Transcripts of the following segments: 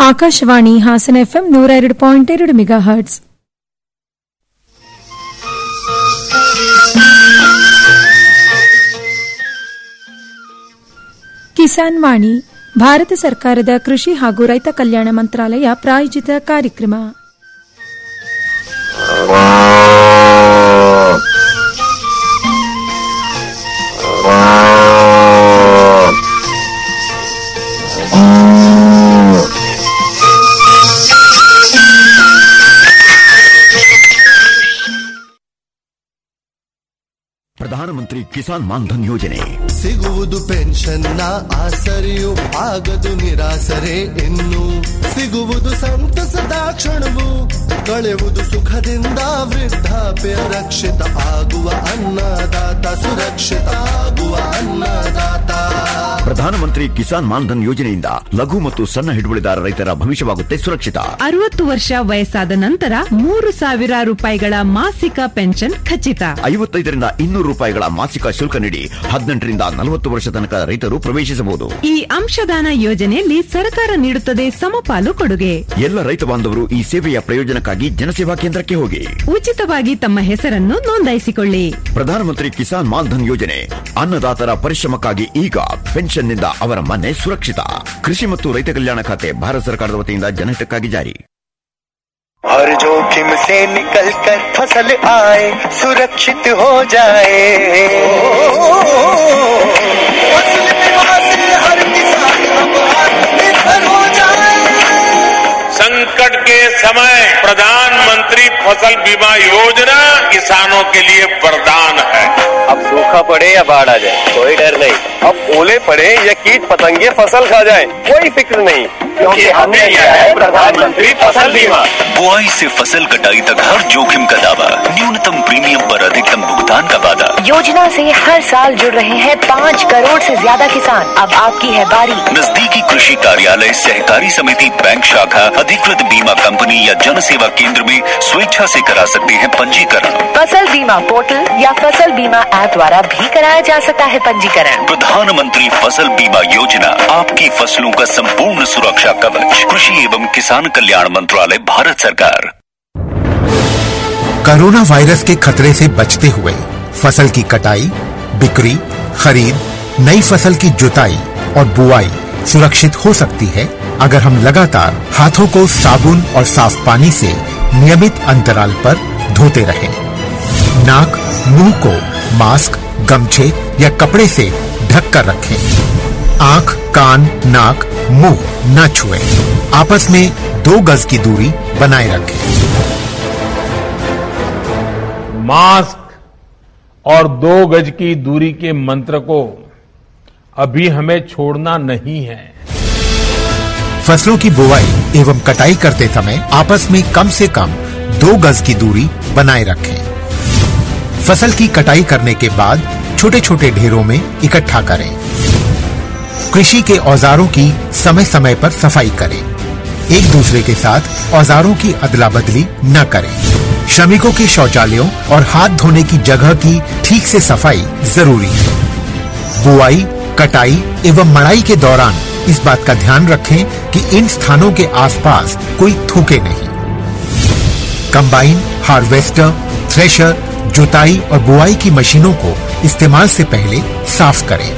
Akashvani Hassan FM ನೂರ ಎರಡು point ಎರಡು ಮೆಗಾ ಹರ್ಟ್ಸ್ ಕಿಸಾನ್ ವಾಣಿ ಭಾರತ ಸರ್ಕಾರದ ಕೃಷಿ ಹಾಗೂ ರೈತ ಕಲ್ಯಾಣ ಮಂತ್ರಾಲಯ ಪ್ರಾಯೋಜಿತ ಕಾರ್ಯಕ್ರಮ ಪ್ರಧಾನಮಂತ್ರಿ ಕಿಸಾನ್ ಮಾನ್ಧನ್ ಯೋಜನೆ ಸಿಗುವುದು ಪೆನ್ಷನ್ನ ಆಸರೆಯು ಆಗದು ನಿರಾಸರೆ ಇನ್ನು ಸಿಗುವುದು ಸಂತಸದ ಕ್ಷಣವು ಕಳೆಯುವುದು ಸುಖದಿಂದ ವೃದ್ಧಾಪ್ಯ ರಕ್ಷಿತ ಆಗುವ ಅನ್ನದಾತ ಸುರಕ್ಷಿತ ಆಗುವ ಅನ್ನದಾತ ಪ್ರಧಾನಮಂತ್ರಿ ಕಿಸಾನ್ ಮಾನ್ಧನ್ ಯೋಜನೆಯಿಂದ ಲಘು ಮತ್ತು ಸಣ್ಣ ಹಿಡುವಳಿದಾರ ರೈತರ ಭವಿಷ್ಯವಾಗುತ್ತೆ ಸುರಕ್ಷಿತ ಅರವತ್ತು ವರ್ಷ ವಯಸ್ಸಾದ ನಂತರ ಮೂರು ಸಾವಿರ ರೂಪಾಯಿಗಳ ಮಾಸಿಕ ಪೆನ್ಷನ್ ಖಚಿತ ಐವತ್ತೈದರಿಂದ ಇನ್ನೂರು ರೂಪಾಯಿಗಳ ಮಾಸಿಕ ಶುಲ್ಕ ನೀಡಿ ಹದಿನೆಂಟರಿಂದ ನಲವತ್ತು ವರ್ಷ ತನಕ ರೈತರು ಪ್ರವೇಶಿಸಬಹುದು ಈ ಅಂಶದಾನ ಯೋಜನೆಯಲ್ಲಿ ಸರ್ಕಾರ ನೀಡುತ್ತದೆ ಸಮಪಾಲು ಕೊಡುಗೆ ಎಲ್ಲ ರೈತ ಬಾಂಧವರು ಈ ಸೇವೆಯ ಪ್ರಯೋಜನಕ್ಕಾಗಿ ಜನಸೇವಾ ಕೇಂದ್ರಕ್ಕೆ ಹೋಗಿ ಉಚಿತವಾಗಿ ತಮ್ಮ ಹೆಸರನ್ನು ನೋಂದಾಯಿಸಿಕೊಳ್ಳಿ ಪ್ರಧಾನಮಂತ್ರಿ ಕಿಸಾನ್ ಮಾನ್ಧನ್ ಯೋಜನೆ ಅನ್ನದಾತರ ಪರಿಶ್ರಮಕ್ಕಾಗಿ ಈಗ ಪೆನ್ಷನ್ನಿಂದ ಅವರ ಮನೆ ಸುರಕ್ಷಿತ ಕೃಷಿ ಮತ್ತು ರೈತ ಕಲ್ಯಾಣ ಖಾತೆ ಭಾರತ ಸರ್ಕಾರದ ವತಿಯಿಂದ ಜನಹಿತಕ್ಕಾಗಿ ಜಾರಿ हर जोखिम से निकल कर फसल आए सुरक्षित हो जाए फसल बीमा से हर किसान अब आत्मनिर्भर हो जाए संकट के समय प्रधानमंत्री फसल बीमा योजना किसानों के लिए वरदान है अब सूखा पड़े या बाढ़ आ जाए कोई डर नहीं अब ओले पड़े या कीट पतंगे फसल खा जाए कोई फिक्र नहीं क्योंकि हमने लिया है प्रधानमंत्री फसल बीमा बुआई से फसल कटाई तक हर जोखिम का दावा न्यूनतम प्रीमियम पर अधिकतम भुगतान का वादा योजना से हर साल जुड़ रहे हैं पाँच करोड़ से ज्यादा किसान अब आपकी है बारी नजदीकी कृषि कार्यालय सहकारी समिति बैंक शाखा अधिकृत बीमा कंपनी या जन सेवा केंद्र में स्वेच्छा से करा सकते हैं पंजीकरण फसल बीमा पोर्टल या फसल बीमा ऐप द्वारा भी कराया जा सकता है पंजीकरण प्रधानमंत्री फसल बीमा योजना आपकी फसलों का संपूर्ण सुरक्षा कवच कृषि एवं किसान कल्याण मंत्रालय भारत सरकार कोरोना वायरस के खतरे से बचते हुए फसल की कटाई बिक्री खरीद नई फसल की जुताई और बुआई सुरक्षित हो सकती है अगर हम लगातार हाथों को साबुन और साफ पानी से नियमित अंतराल पर धोते रहें। नाक मुंह को मास्क गमछे या कपड़े से ढक कर रखें आंख कान नाक मुंह न छुएं। आपस में दो गज की दूरी बनाए रखें मास्क और दो गज की दूरी के मंत्र को अभी हमें छोड़ना नहीं है फसलों की बुवाई एवं कटाई करते समय आपस में कम से कम दो गज की दूरी बनाए रखें फसल की कटाई करने के बाद छोटे छोटे ढेरों में इकट्ठा करें कृषि के औजारों की समय समय पर सफाई करें एक दूसरे के साथ औजारों की अदला बदली न करें श्रमिकों के शौचालयों और हाथ धोने की जगह की ठीक से सफाई जरूरी है बुआई कटाई एवं मड़ाई के दौरान इस बात का ध्यान रखें कि इन स्थानों के आसपास कोई थूके नहीं कंबाइन हार्वेस्टर थ्रेशर जुताई और बुआई की मशीनों को इस्तेमाल से पहले साफ करें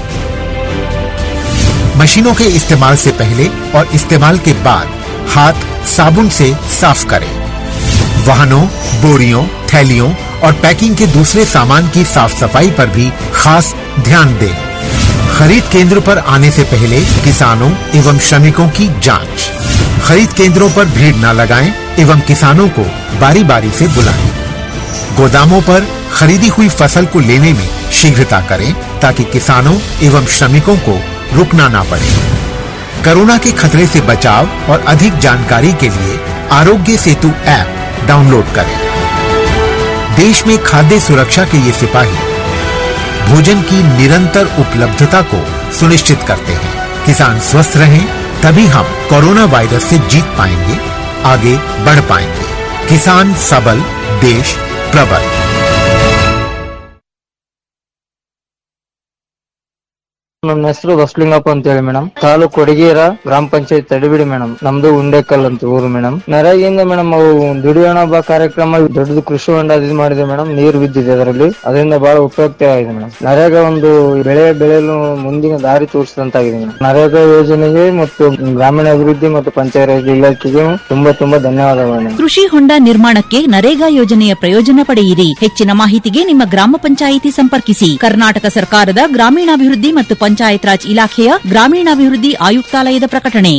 मशीनों के इस्तेमाल से पहले और इस्तेमाल के बाद हाथ साबुन से साफ करें वाहनों बोरियों थैलियों और पैकिंग के दूसरे सामान की साफ सफाई पर भी खास ध्यान दें खरीद केंद्र पर आने से पहले किसानों एवं श्रमिकों की जांच खरीद केंद्रों पर भीड़ न लगाएं एवं किसानों को बारी बारी से बुलाएं गोदामों पर खरीदी हुई फसल को लेने में शीघ्रता करें ताकि किसानों एवं श्रमिकों को रुकना ना पड़े कोरोना के खतरे से बचाव और अधिक जानकारी के लिए आरोग्य सेतु ऐप डाउनलोड करें देश में खाद्य सुरक्षा के ये सिपाही भोजन की निरंतर उपलब्धता को सुनिश्चित करते हैं किसान स्वस्थ रहें तभी हम कोरोना वायरस से जीत पाएंगे आगे बढ़ पाएंगे किसान सबल देश प्रबल ನನ್ನ ಹೆಸರು ಬಸಲಿಂಗಪ್ಪ ಅಂತ ಹೇಳಿ ಮೇಡಮ್ ತಾಲೂಕು ಕೊಡಗೇರ ಗ್ರಾಮ ಪಂಚಾಯತ್ ತಡಿಬಿಡಿ ಮೇಡಮ್ ನಮ್ದು ಉಂಡೆಕಲ್ ಅಂತ ಊರು ಮೇಡಮ್ ನರೇಗಿಂದ ಮೇಡಮ್ ಅವು ದುಡಿಯೋಣ ಬಾ ಕಾರ್ಯಕ್ರಮ ದೊಡ್ಡದು ಕೃಷಿ ಹೊಂಡ ಇದು ಮಾಡಿದೆ ಮೇಡಮ್ ನೀರು ಬಿದ್ದಿದೆ ಅದರಲ್ಲಿ ಅದರಿಂದ ಬಹಳ ಉಪಯುಕ್ತ ಆಗಿದೆ ಮೇಡಮ್ ನರೇಗಾ ಒಂದು ಬೆಳೆ ಬೆಳೆಯಲು ಮುಂದಿನ ದಾರಿ ತೋರಿಸಿದಂತಾಗಿದೆ ಮೇಡಮ್ ನರೇಗಾ ಯೋಜನೆಗೆ ಮತ್ತು ಗ್ರಾಮೀಣ ಅಭಿವೃದ್ಧಿ ಮತ್ತು ಪಂಚಾಯತ್ ಇಲಾಖೆಗೆ ತುಂಬಾ ತುಂಬಾ ಧನ್ಯವಾದಗಳು ಮೇಡಮ್ ಕೃಷಿ ಹೊಂಡ ನಿರ್ಮಾಣಕ್ಕೆ ನರೇಗಾ ಯೋಜನೆಯ ಪ್ರಯೋಜನ ಪಡೆಯಿರಿ ಹೆಚ್ಚಿನ ಮಾಹಿತಿಗೆ ನಿಮ್ಮ ಗ್ರಾಮ ಪಂಚಾಯಿತಿ ಸಂಪರ್ಕಿಸಿ ಕರ್ನಾಟಕ ಸರ್ಕಾರದ ಗ್ರಾಮೀಣಾಭಿವೃದ್ಧಿ ಮತ್ತು ಪಂಚಾಯತ್ ರಾಜ್ ಇಲಾಖೆಯ ಗ್ರಾಮೀಣಾಭಿವೃದ್ಧಿ ಆಯುಕ್ತಾಲಯದ ಪ್ರಕಟಣೆ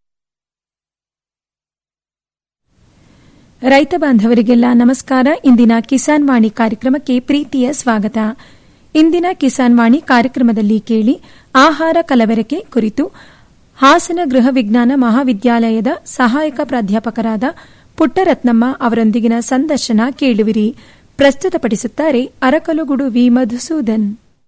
ರೈತ ಬಾಂಧವರಿಗೆಲ್ಲ ನಮಸ್ಕಾರ ಇಂದಿನ ಕಿಸಾನ್ ವಾಣಿ ಕಾರ್ಯಕ್ರಮಕ್ಕೆ ಪ್ರೀತಿಯ ಸ್ವಾಗತ ಇಂದಿನ ಕಿಸಾನ್ ವಾಣಿ ಕಾರ್ಯಕ್ರಮದಲ್ಲಿ ಕೇಳಿ ಆಹಾರ ಕಲಬೆರಕೆ ಕುರಿತು ಹಾಸನ ಗೃಹ ವಿಜ್ಞಾನ ಮಹಾವಿದ್ಯಾಲಯದ ಸಹಾಯಕ ಪ್ರಾಧ್ಯಾಪಕರಾದ ಪುಟ್ಟರತ್ನಮ್ಮ ಅವರೊಂದಿಗಿನ ಸಂದರ್ಶನ ಕೇಳುವಿರಿ ಪ್ರಸ್ತುತಪಡಿಸುತ್ತಾರೆ ಅರಕಲುಗುಡು ವಿ ಮಧುಸೂದನ್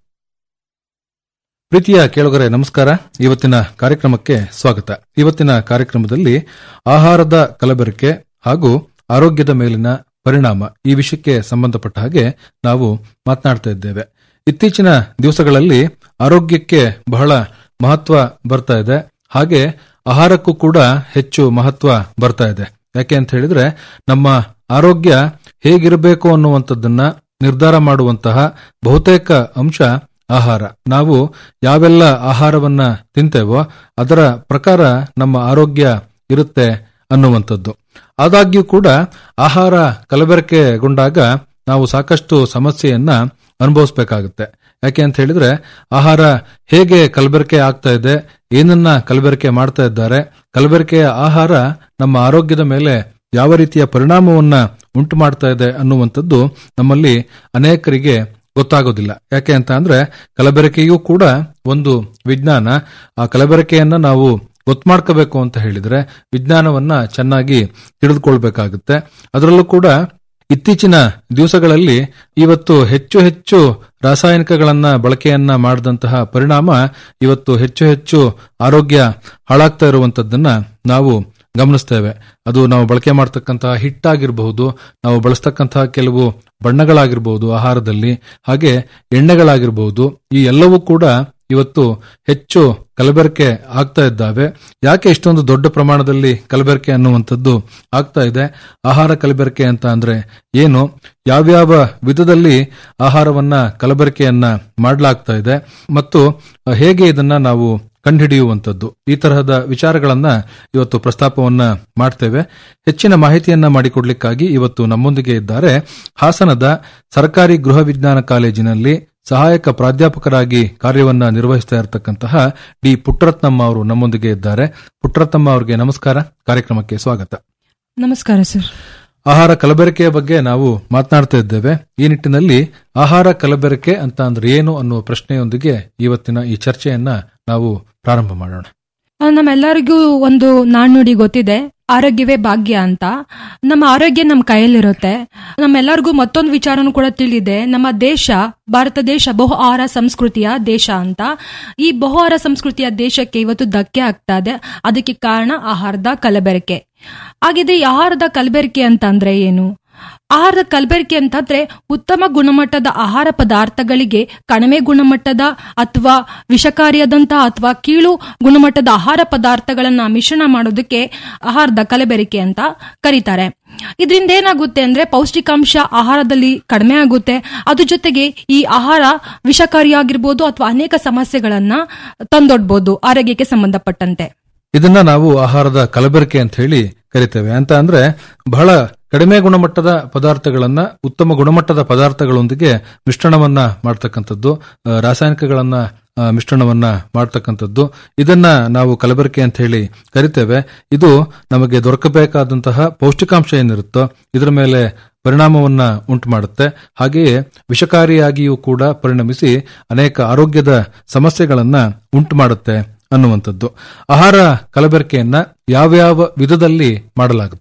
ಪ್ರೀತಿಯ ಕೇಳುಗರೆ ನಮಸ್ಕಾರ ಇವತ್ತಿನ ಕಾರ್ಯಕ್ರಮಕ್ಕೆ ಸ್ವಾಗತ ಇವತ್ತಿನ ಕಾರ್ಯಕ್ರಮದಲ್ಲಿ ಆಹಾರದ ಕಲಬೆರಕೆ ಹಾಗೂ ಆರೋಗ್ಯದ ಮೇಲಿನ ಪರಿಣಾಮ ಈ ವಿಷಯಕ್ಕೆ ಸಂಬಂಧಪಟ್ಟ ಹಾಗೆ ನಾವು ಮಾತನಾಡ್ತಾ ಇದ್ದೇವೆ ಇತ್ತೀಚಿನ ದಿವಸಗಳಲ್ಲಿ ಆರೋಗ್ಯಕ್ಕೆ ಬಹಳ ಮಹತ್ವ ಬರ್ತಾ ಇದೆ ಹಾಗೆ ಆಹಾರಕ್ಕೂ ಕೂಡ ಹೆಚ್ಚು ಮಹತ್ವ ಬರ್ತಾ ಇದೆ ಯಾಕೆ ಅಂತ ಹೇಳಿದ್ರೆ ನಮ್ಮ ಆರೋಗ್ಯ ಹೇಗಿರಬೇಕು ಅನ್ನುವಂಥದ್ದನ್ನ ನಿರ್ಧಾರ ಮಾಡುವಂತಹ ಬಹುತೇಕ ಅಂಶ ಆಹಾರ ನಾವು ಯಾವೆಲ್ಲ ಆಹಾರವನ್ನ ತಿಂತೇವೋ ಅದರ ಪ್ರಕಾರ ನಮ್ಮ ಆರೋಗ್ಯ ಇರುತ್ತೆ ಅನ್ನುವಂಥದ್ದು ಆದಾಗ್ಯೂ ಕೂಡ ಆಹಾರ ಕಲಬೆರಕೆಗೊಂಡಾಗ ನಾವು ಸಾಕಷ್ಟು ಸಮಸ್ಯೆಯನ್ನ ಅನುಭವಿಸಬೇಕಾಗುತ್ತೆ ಯಾಕೆ ಅಂತ ಹೇಳಿದ್ರೆ ಆಹಾರ ಹೇಗೆ ಕಲಬೆರಕೆ ಆಗ್ತಾ ಇದೆ ಏನನ್ನ ಕಲಬೆರಕೆ ಮಾಡ್ತಾ ಇದ್ದಾರೆ ಕಲಬೆರಕೆಯ ಆಹಾರ ನಮ್ಮ ಆರೋಗ್ಯದ ಮೇಲೆ ಯಾವ ರೀತಿಯ ಪರಿಣಾಮವನ್ನ ಉಂಟು ಮಾಡ್ತಾ ಇದೆ ಅನ್ನುವಂಥದ್ದು ನಮ್ಮಲ್ಲಿ ಅನೇಕರಿಗೆ ಗೊತ್ತಾಗೋದಿಲ್ಲ ಯಾಕೆ ಅಂತ ಅಂದ್ರೆ ಕಲಬೆರಕೆಯೂ ಕೂಡ ಒಂದು ವಿಜ್ಞಾನ ಆ ಕಲಬೆರಕೆಯನ್ನ ನಾವು ಗೊತ್ತು ಮಾಡ್ಕೋಬೇಕು ಅಂತ ಹೇಳಿದ್ರೆ ವಿಜ್ಞಾನವನ್ನ ಚೆನ್ನಾಗಿ ತಿಳಿದುಕೊಳ್ಬೇಕಾಗುತ್ತೆ ಅದರಲ್ಲೂ ಕೂಡ ಇತ್ತೀಚಿನ ದಿವಸಗಳಲ್ಲಿ ಇವತ್ತು ಹೆಚ್ಚು ಹೆಚ್ಚು ರಾಸಾಯನಿಕಗಳನ್ನ ಬಳಕೆಯನ್ನ ಮಾಡಿದಂತಹ ಪರಿಣಾಮ ಇವತ್ತು ಹೆಚ್ಚು ಹೆಚ್ಚು ಆರೋಗ್ಯ ಹಾಳಾಗ್ತಾ ಇರುವಂತದ್ದನ್ನ ನಾವು ಗಮನಿಸ್ತೇವೆ ಅದು ನಾವು ಬಳಕೆ ಮಾಡತಕ್ಕಂತಹ ಹಿಟ್ಟಾಗಿರಬಹುದು ನಾವು ಬಳಸ್ತಕ್ಕಂತಹ ಕೆಲವು ಬಣ್ಣಗಳಾಗಿರಬಹುದು ಆಹಾರದಲ್ಲಿ ಹಾಗೆ ಎಣ್ಣೆಗಳಾಗಿರಬಹುದು ಈ ಎಲ್ಲವೂ ಕೂಡ ಇವತ್ತು ಹೆಚ್ಚು ಕಲಬೆರಕೆ ಆಗ್ತಾ ಇದ್ದಾವೆ ಯಾಕೆ ಇಷ್ಟೊಂದು ದೊಡ್ಡ ಪ್ರಮಾಣದಲ್ಲಿ ಕಲಬೆರಕೆ ಅನ್ನುವಂಥದ್ದು ಆಗ್ತಾ ಇದೆ ಆಹಾರ ಕಲಬೆರಕೆ ಅಂತ ಅಂದ್ರೆ ಏನು ಯಾವ್ಯಾವ ವಿಧದಲ್ಲಿ ಆಹಾರವನ್ನ ಕಲಬೆರಕೆಯನ್ನ ಮಾಡಲಾಗ್ತಾ ಇದೆ ಮತ್ತು ಹೇಗೆ ಇದನ್ನ ನಾವು ಕಂಡುಹಿಡಿಯುವಂಥದ್ದು ಈ ತರಹದ ವಿಚಾರಗಳನ್ನ ಇವತ್ತು ಪ್ರಸ್ತಾಪವನ್ನ ಮಾಡ್ತೇವೆ ಹೆಚ್ಚಿನ ಮಾಹಿತಿಯನ್ನ ಮಾಡಿಕೊಡ್ಲಿಕ್ಕಾಗಿ ಇವತ್ತು ನಮ್ಮೊಂದಿಗೆ ಇದ್ದಾರೆ ಹಾಸನದ ಸರ್ಕಾರಿ ಗೃಹ ವಿಜ್ಞಾನ ಕಾಲೇಜಿನಲ್ಲಿ ಸಹಾಯಕ ಪ್ರಾಧ್ಯಾಪಕರಾಗಿ ಕಾರ್ಯವನ್ನ ನಿರ್ವಹಿಸ್ತಾ ಇರತಕ್ಕಂತಹ ಡಿ ಪುಟ್ಟರತ್ನಮ್ಮ ಅವರು ನಮ್ಮೊಂದಿಗೆ ಇದ್ದಾರೆ ಪುಟ್ಟರತ್ನಮ್ಮ ಅವರಿಗೆ ನಮಸ್ಕಾರ ಕಾರ್ಯಕ್ರಮಕ್ಕೆ ಸ್ವಾಗತ ನಮಸ್ಕಾರ ಸರ್ ಆಹಾರ ಕಲಬೆರಕೆಯ ಬಗ್ಗೆ ನಾವು ಮಾತನಾಡ್ತಾ ಇದ್ದೇವೆ ಈ ನಿಟ್ಟಿನಲ್ಲಿ ಆಹಾರ ಕಲಬೆರಕೆ ಅಂತ ಅಂದ್ರೆ ಏನು ಅನ್ನುವ ಪ್ರಶ್ನೆಯೊಂದಿಗೆ ಇವತ್ತಿನ ಈ ಚರ್ಚೆಯನ್ನ ನಾವು ಪ್ರಾರಂಭ ಮಾಡೋಣ ಆ, ನಮ್ಮೆಲ್ಲರಿಗೂ ಒಂದು ನಾಣ್ಣುಡಿ ಗೊತ್ತಿದೆ ಆರೋಗ್ಯವೇ ಭಾಗ್ಯ ಅಂತ ನಮ್ಮ ಆರೋಗ್ಯ ನಮ್ಮ ಕೈಯಲ್ಲಿರುತ್ತೆ ನಮ್ಮೆಲ್ಲರಿಗೂ ಮತ್ತೊಂದು ವಿಚಾರನೂ ಕೂಡ ತಿಳಿದೆ ನಮ್ಮ ದೇಶ ಭಾರತ ದೇಶ ಬಹು ಆಹಾರ ಸಂಸ್ಕೃತಿಯ ದೇಶ ಅಂತ ಈ ಬಹು ಆಹಾರ ಸಂಸ್ಕೃತಿಯ ದೇಶಕ್ಕೆ ಇವತ್ತು ಧಕ್ಕೆ ಆಗ್ತಾ ಇದೆ ಅದಕ್ಕೆ ಕಾರಣ ಆಹಾರದ ಕಲಬೆರಕೆ ಹಾಗಿದ್ರೆ ಈ ಆಹಾರದ ಕಲಬೆರಕೆ ಅಂತ ಅಂದ್ರೆ ಏನು ಆಹಾರದ ಕಲಬೆರಕೆ ಅಂತಂದ್ರೆ ಉತ್ತಮ ಗುಣಮಟ್ಟದ ಆಹಾರ ಪದಾರ್ಥಗಳಿಗೆ ಕಡಿಮೆ ಗುಣಮಟ್ಟದ ಅಥವಾ ವಿಷಕಾರಿಯಾದಂತಹ ಅಥವಾ ಕೀಳು ಗುಣಮಟ್ಟದ ಆಹಾರ ಪದಾರ್ಥಗಳನ್ನ ಮಿಶ್ರಣ ಮಾಡೋದಕ್ಕೆ ಆಹಾರದ ಕಲಬೆರಕೆ ಅಂತ ಕರೀತಾರೆ ಇದರಿಂದ ಏನಾಗುತ್ತೆ ಅಂದ್ರೆ ಪೌಷ್ಟಿಕಾಂಶ ಆಹಾರದಲ್ಲಿ ಕಡಿಮೆ ಆಗುತ್ತೆ ಅದ್ರ ಜೊತೆಗೆ ಈ ಆಹಾರ ವಿಷಕಾರಿಯಾಗಿರ್ಬೋದು ಅಥವಾ ಅನೇಕ ಸಮಸ್ಯೆಗಳನ್ನ ತಂದೊಡ್ಬೋದು ಆರೋಗ್ಯಕ್ಕೆ ಸಂಬಂಧಪಟ್ಟಂತೆ ಇದನ್ನ ನಾವು ಆಹಾರದ ಕಲಬೆರಕೆ ಅಂತ ಹೇಳಿ ಕರಿತೇವೆ ಅಂತ ಅಂದ್ರೆ ಬಹಳ ಕಡಿಮೆ ಗುಣಮಟ್ಟದ ಪದಾರ್ಥಗಳನ್ನ ಉತ್ತಮ ಗುಣಮಟ್ಟದ ಪದಾರ್ಥಗಳೊಂದಿಗೆ ಮಿಶ್ರಣವನ್ನ ಮಾಡ್ತಕ್ಕಂಥದ್ದು ಆ, ರಾಸಾಯನಿಕಗಳನ್ನ ಆ, ಮಿಶ್ರಣವನ್ನ ಮಾಡ್ತಕ್ಕಂಥದ್ದು ಇದನ್ನ ನಾವು ಕಲಬೆರಕೆ ಅಂತ ಹೇಳಿ ಕರಿತೇವೆ ಇದು ನಮಗೆ ದೊರಕಬೇಕಾದಂತಹ ಪೌಷ್ಟಿಕಾಂಶ ಏನಿರುತ್ತೋ ಇದರ ಮೇಲೆ ಪರಿಣಾಮವನ್ನ ಉಂಟು ಮಾಡುತ್ತೆ ಹಾಗೆಯೇ ವಿಷಕಾರಿಯಾಗಿಯೂ ಕೂಡ ಪರಿಣಮಿಸಿ ಅನೇಕ ಆರೋಗ್ಯದ ಸಮಸ್ಯೆಗಳನ್ನ ಉಂಟು ಮಾಡುತ್ತೆ ಅನ್ನುವಂಥದ್ದು ಆಹಾರ ಕಲಬೆರಕೆಯನ್ನ ಯಾವ್ಯಾವ ವಿಧದಲ್ಲಿ ಮಾಡಲಾಗುತ್ತೆ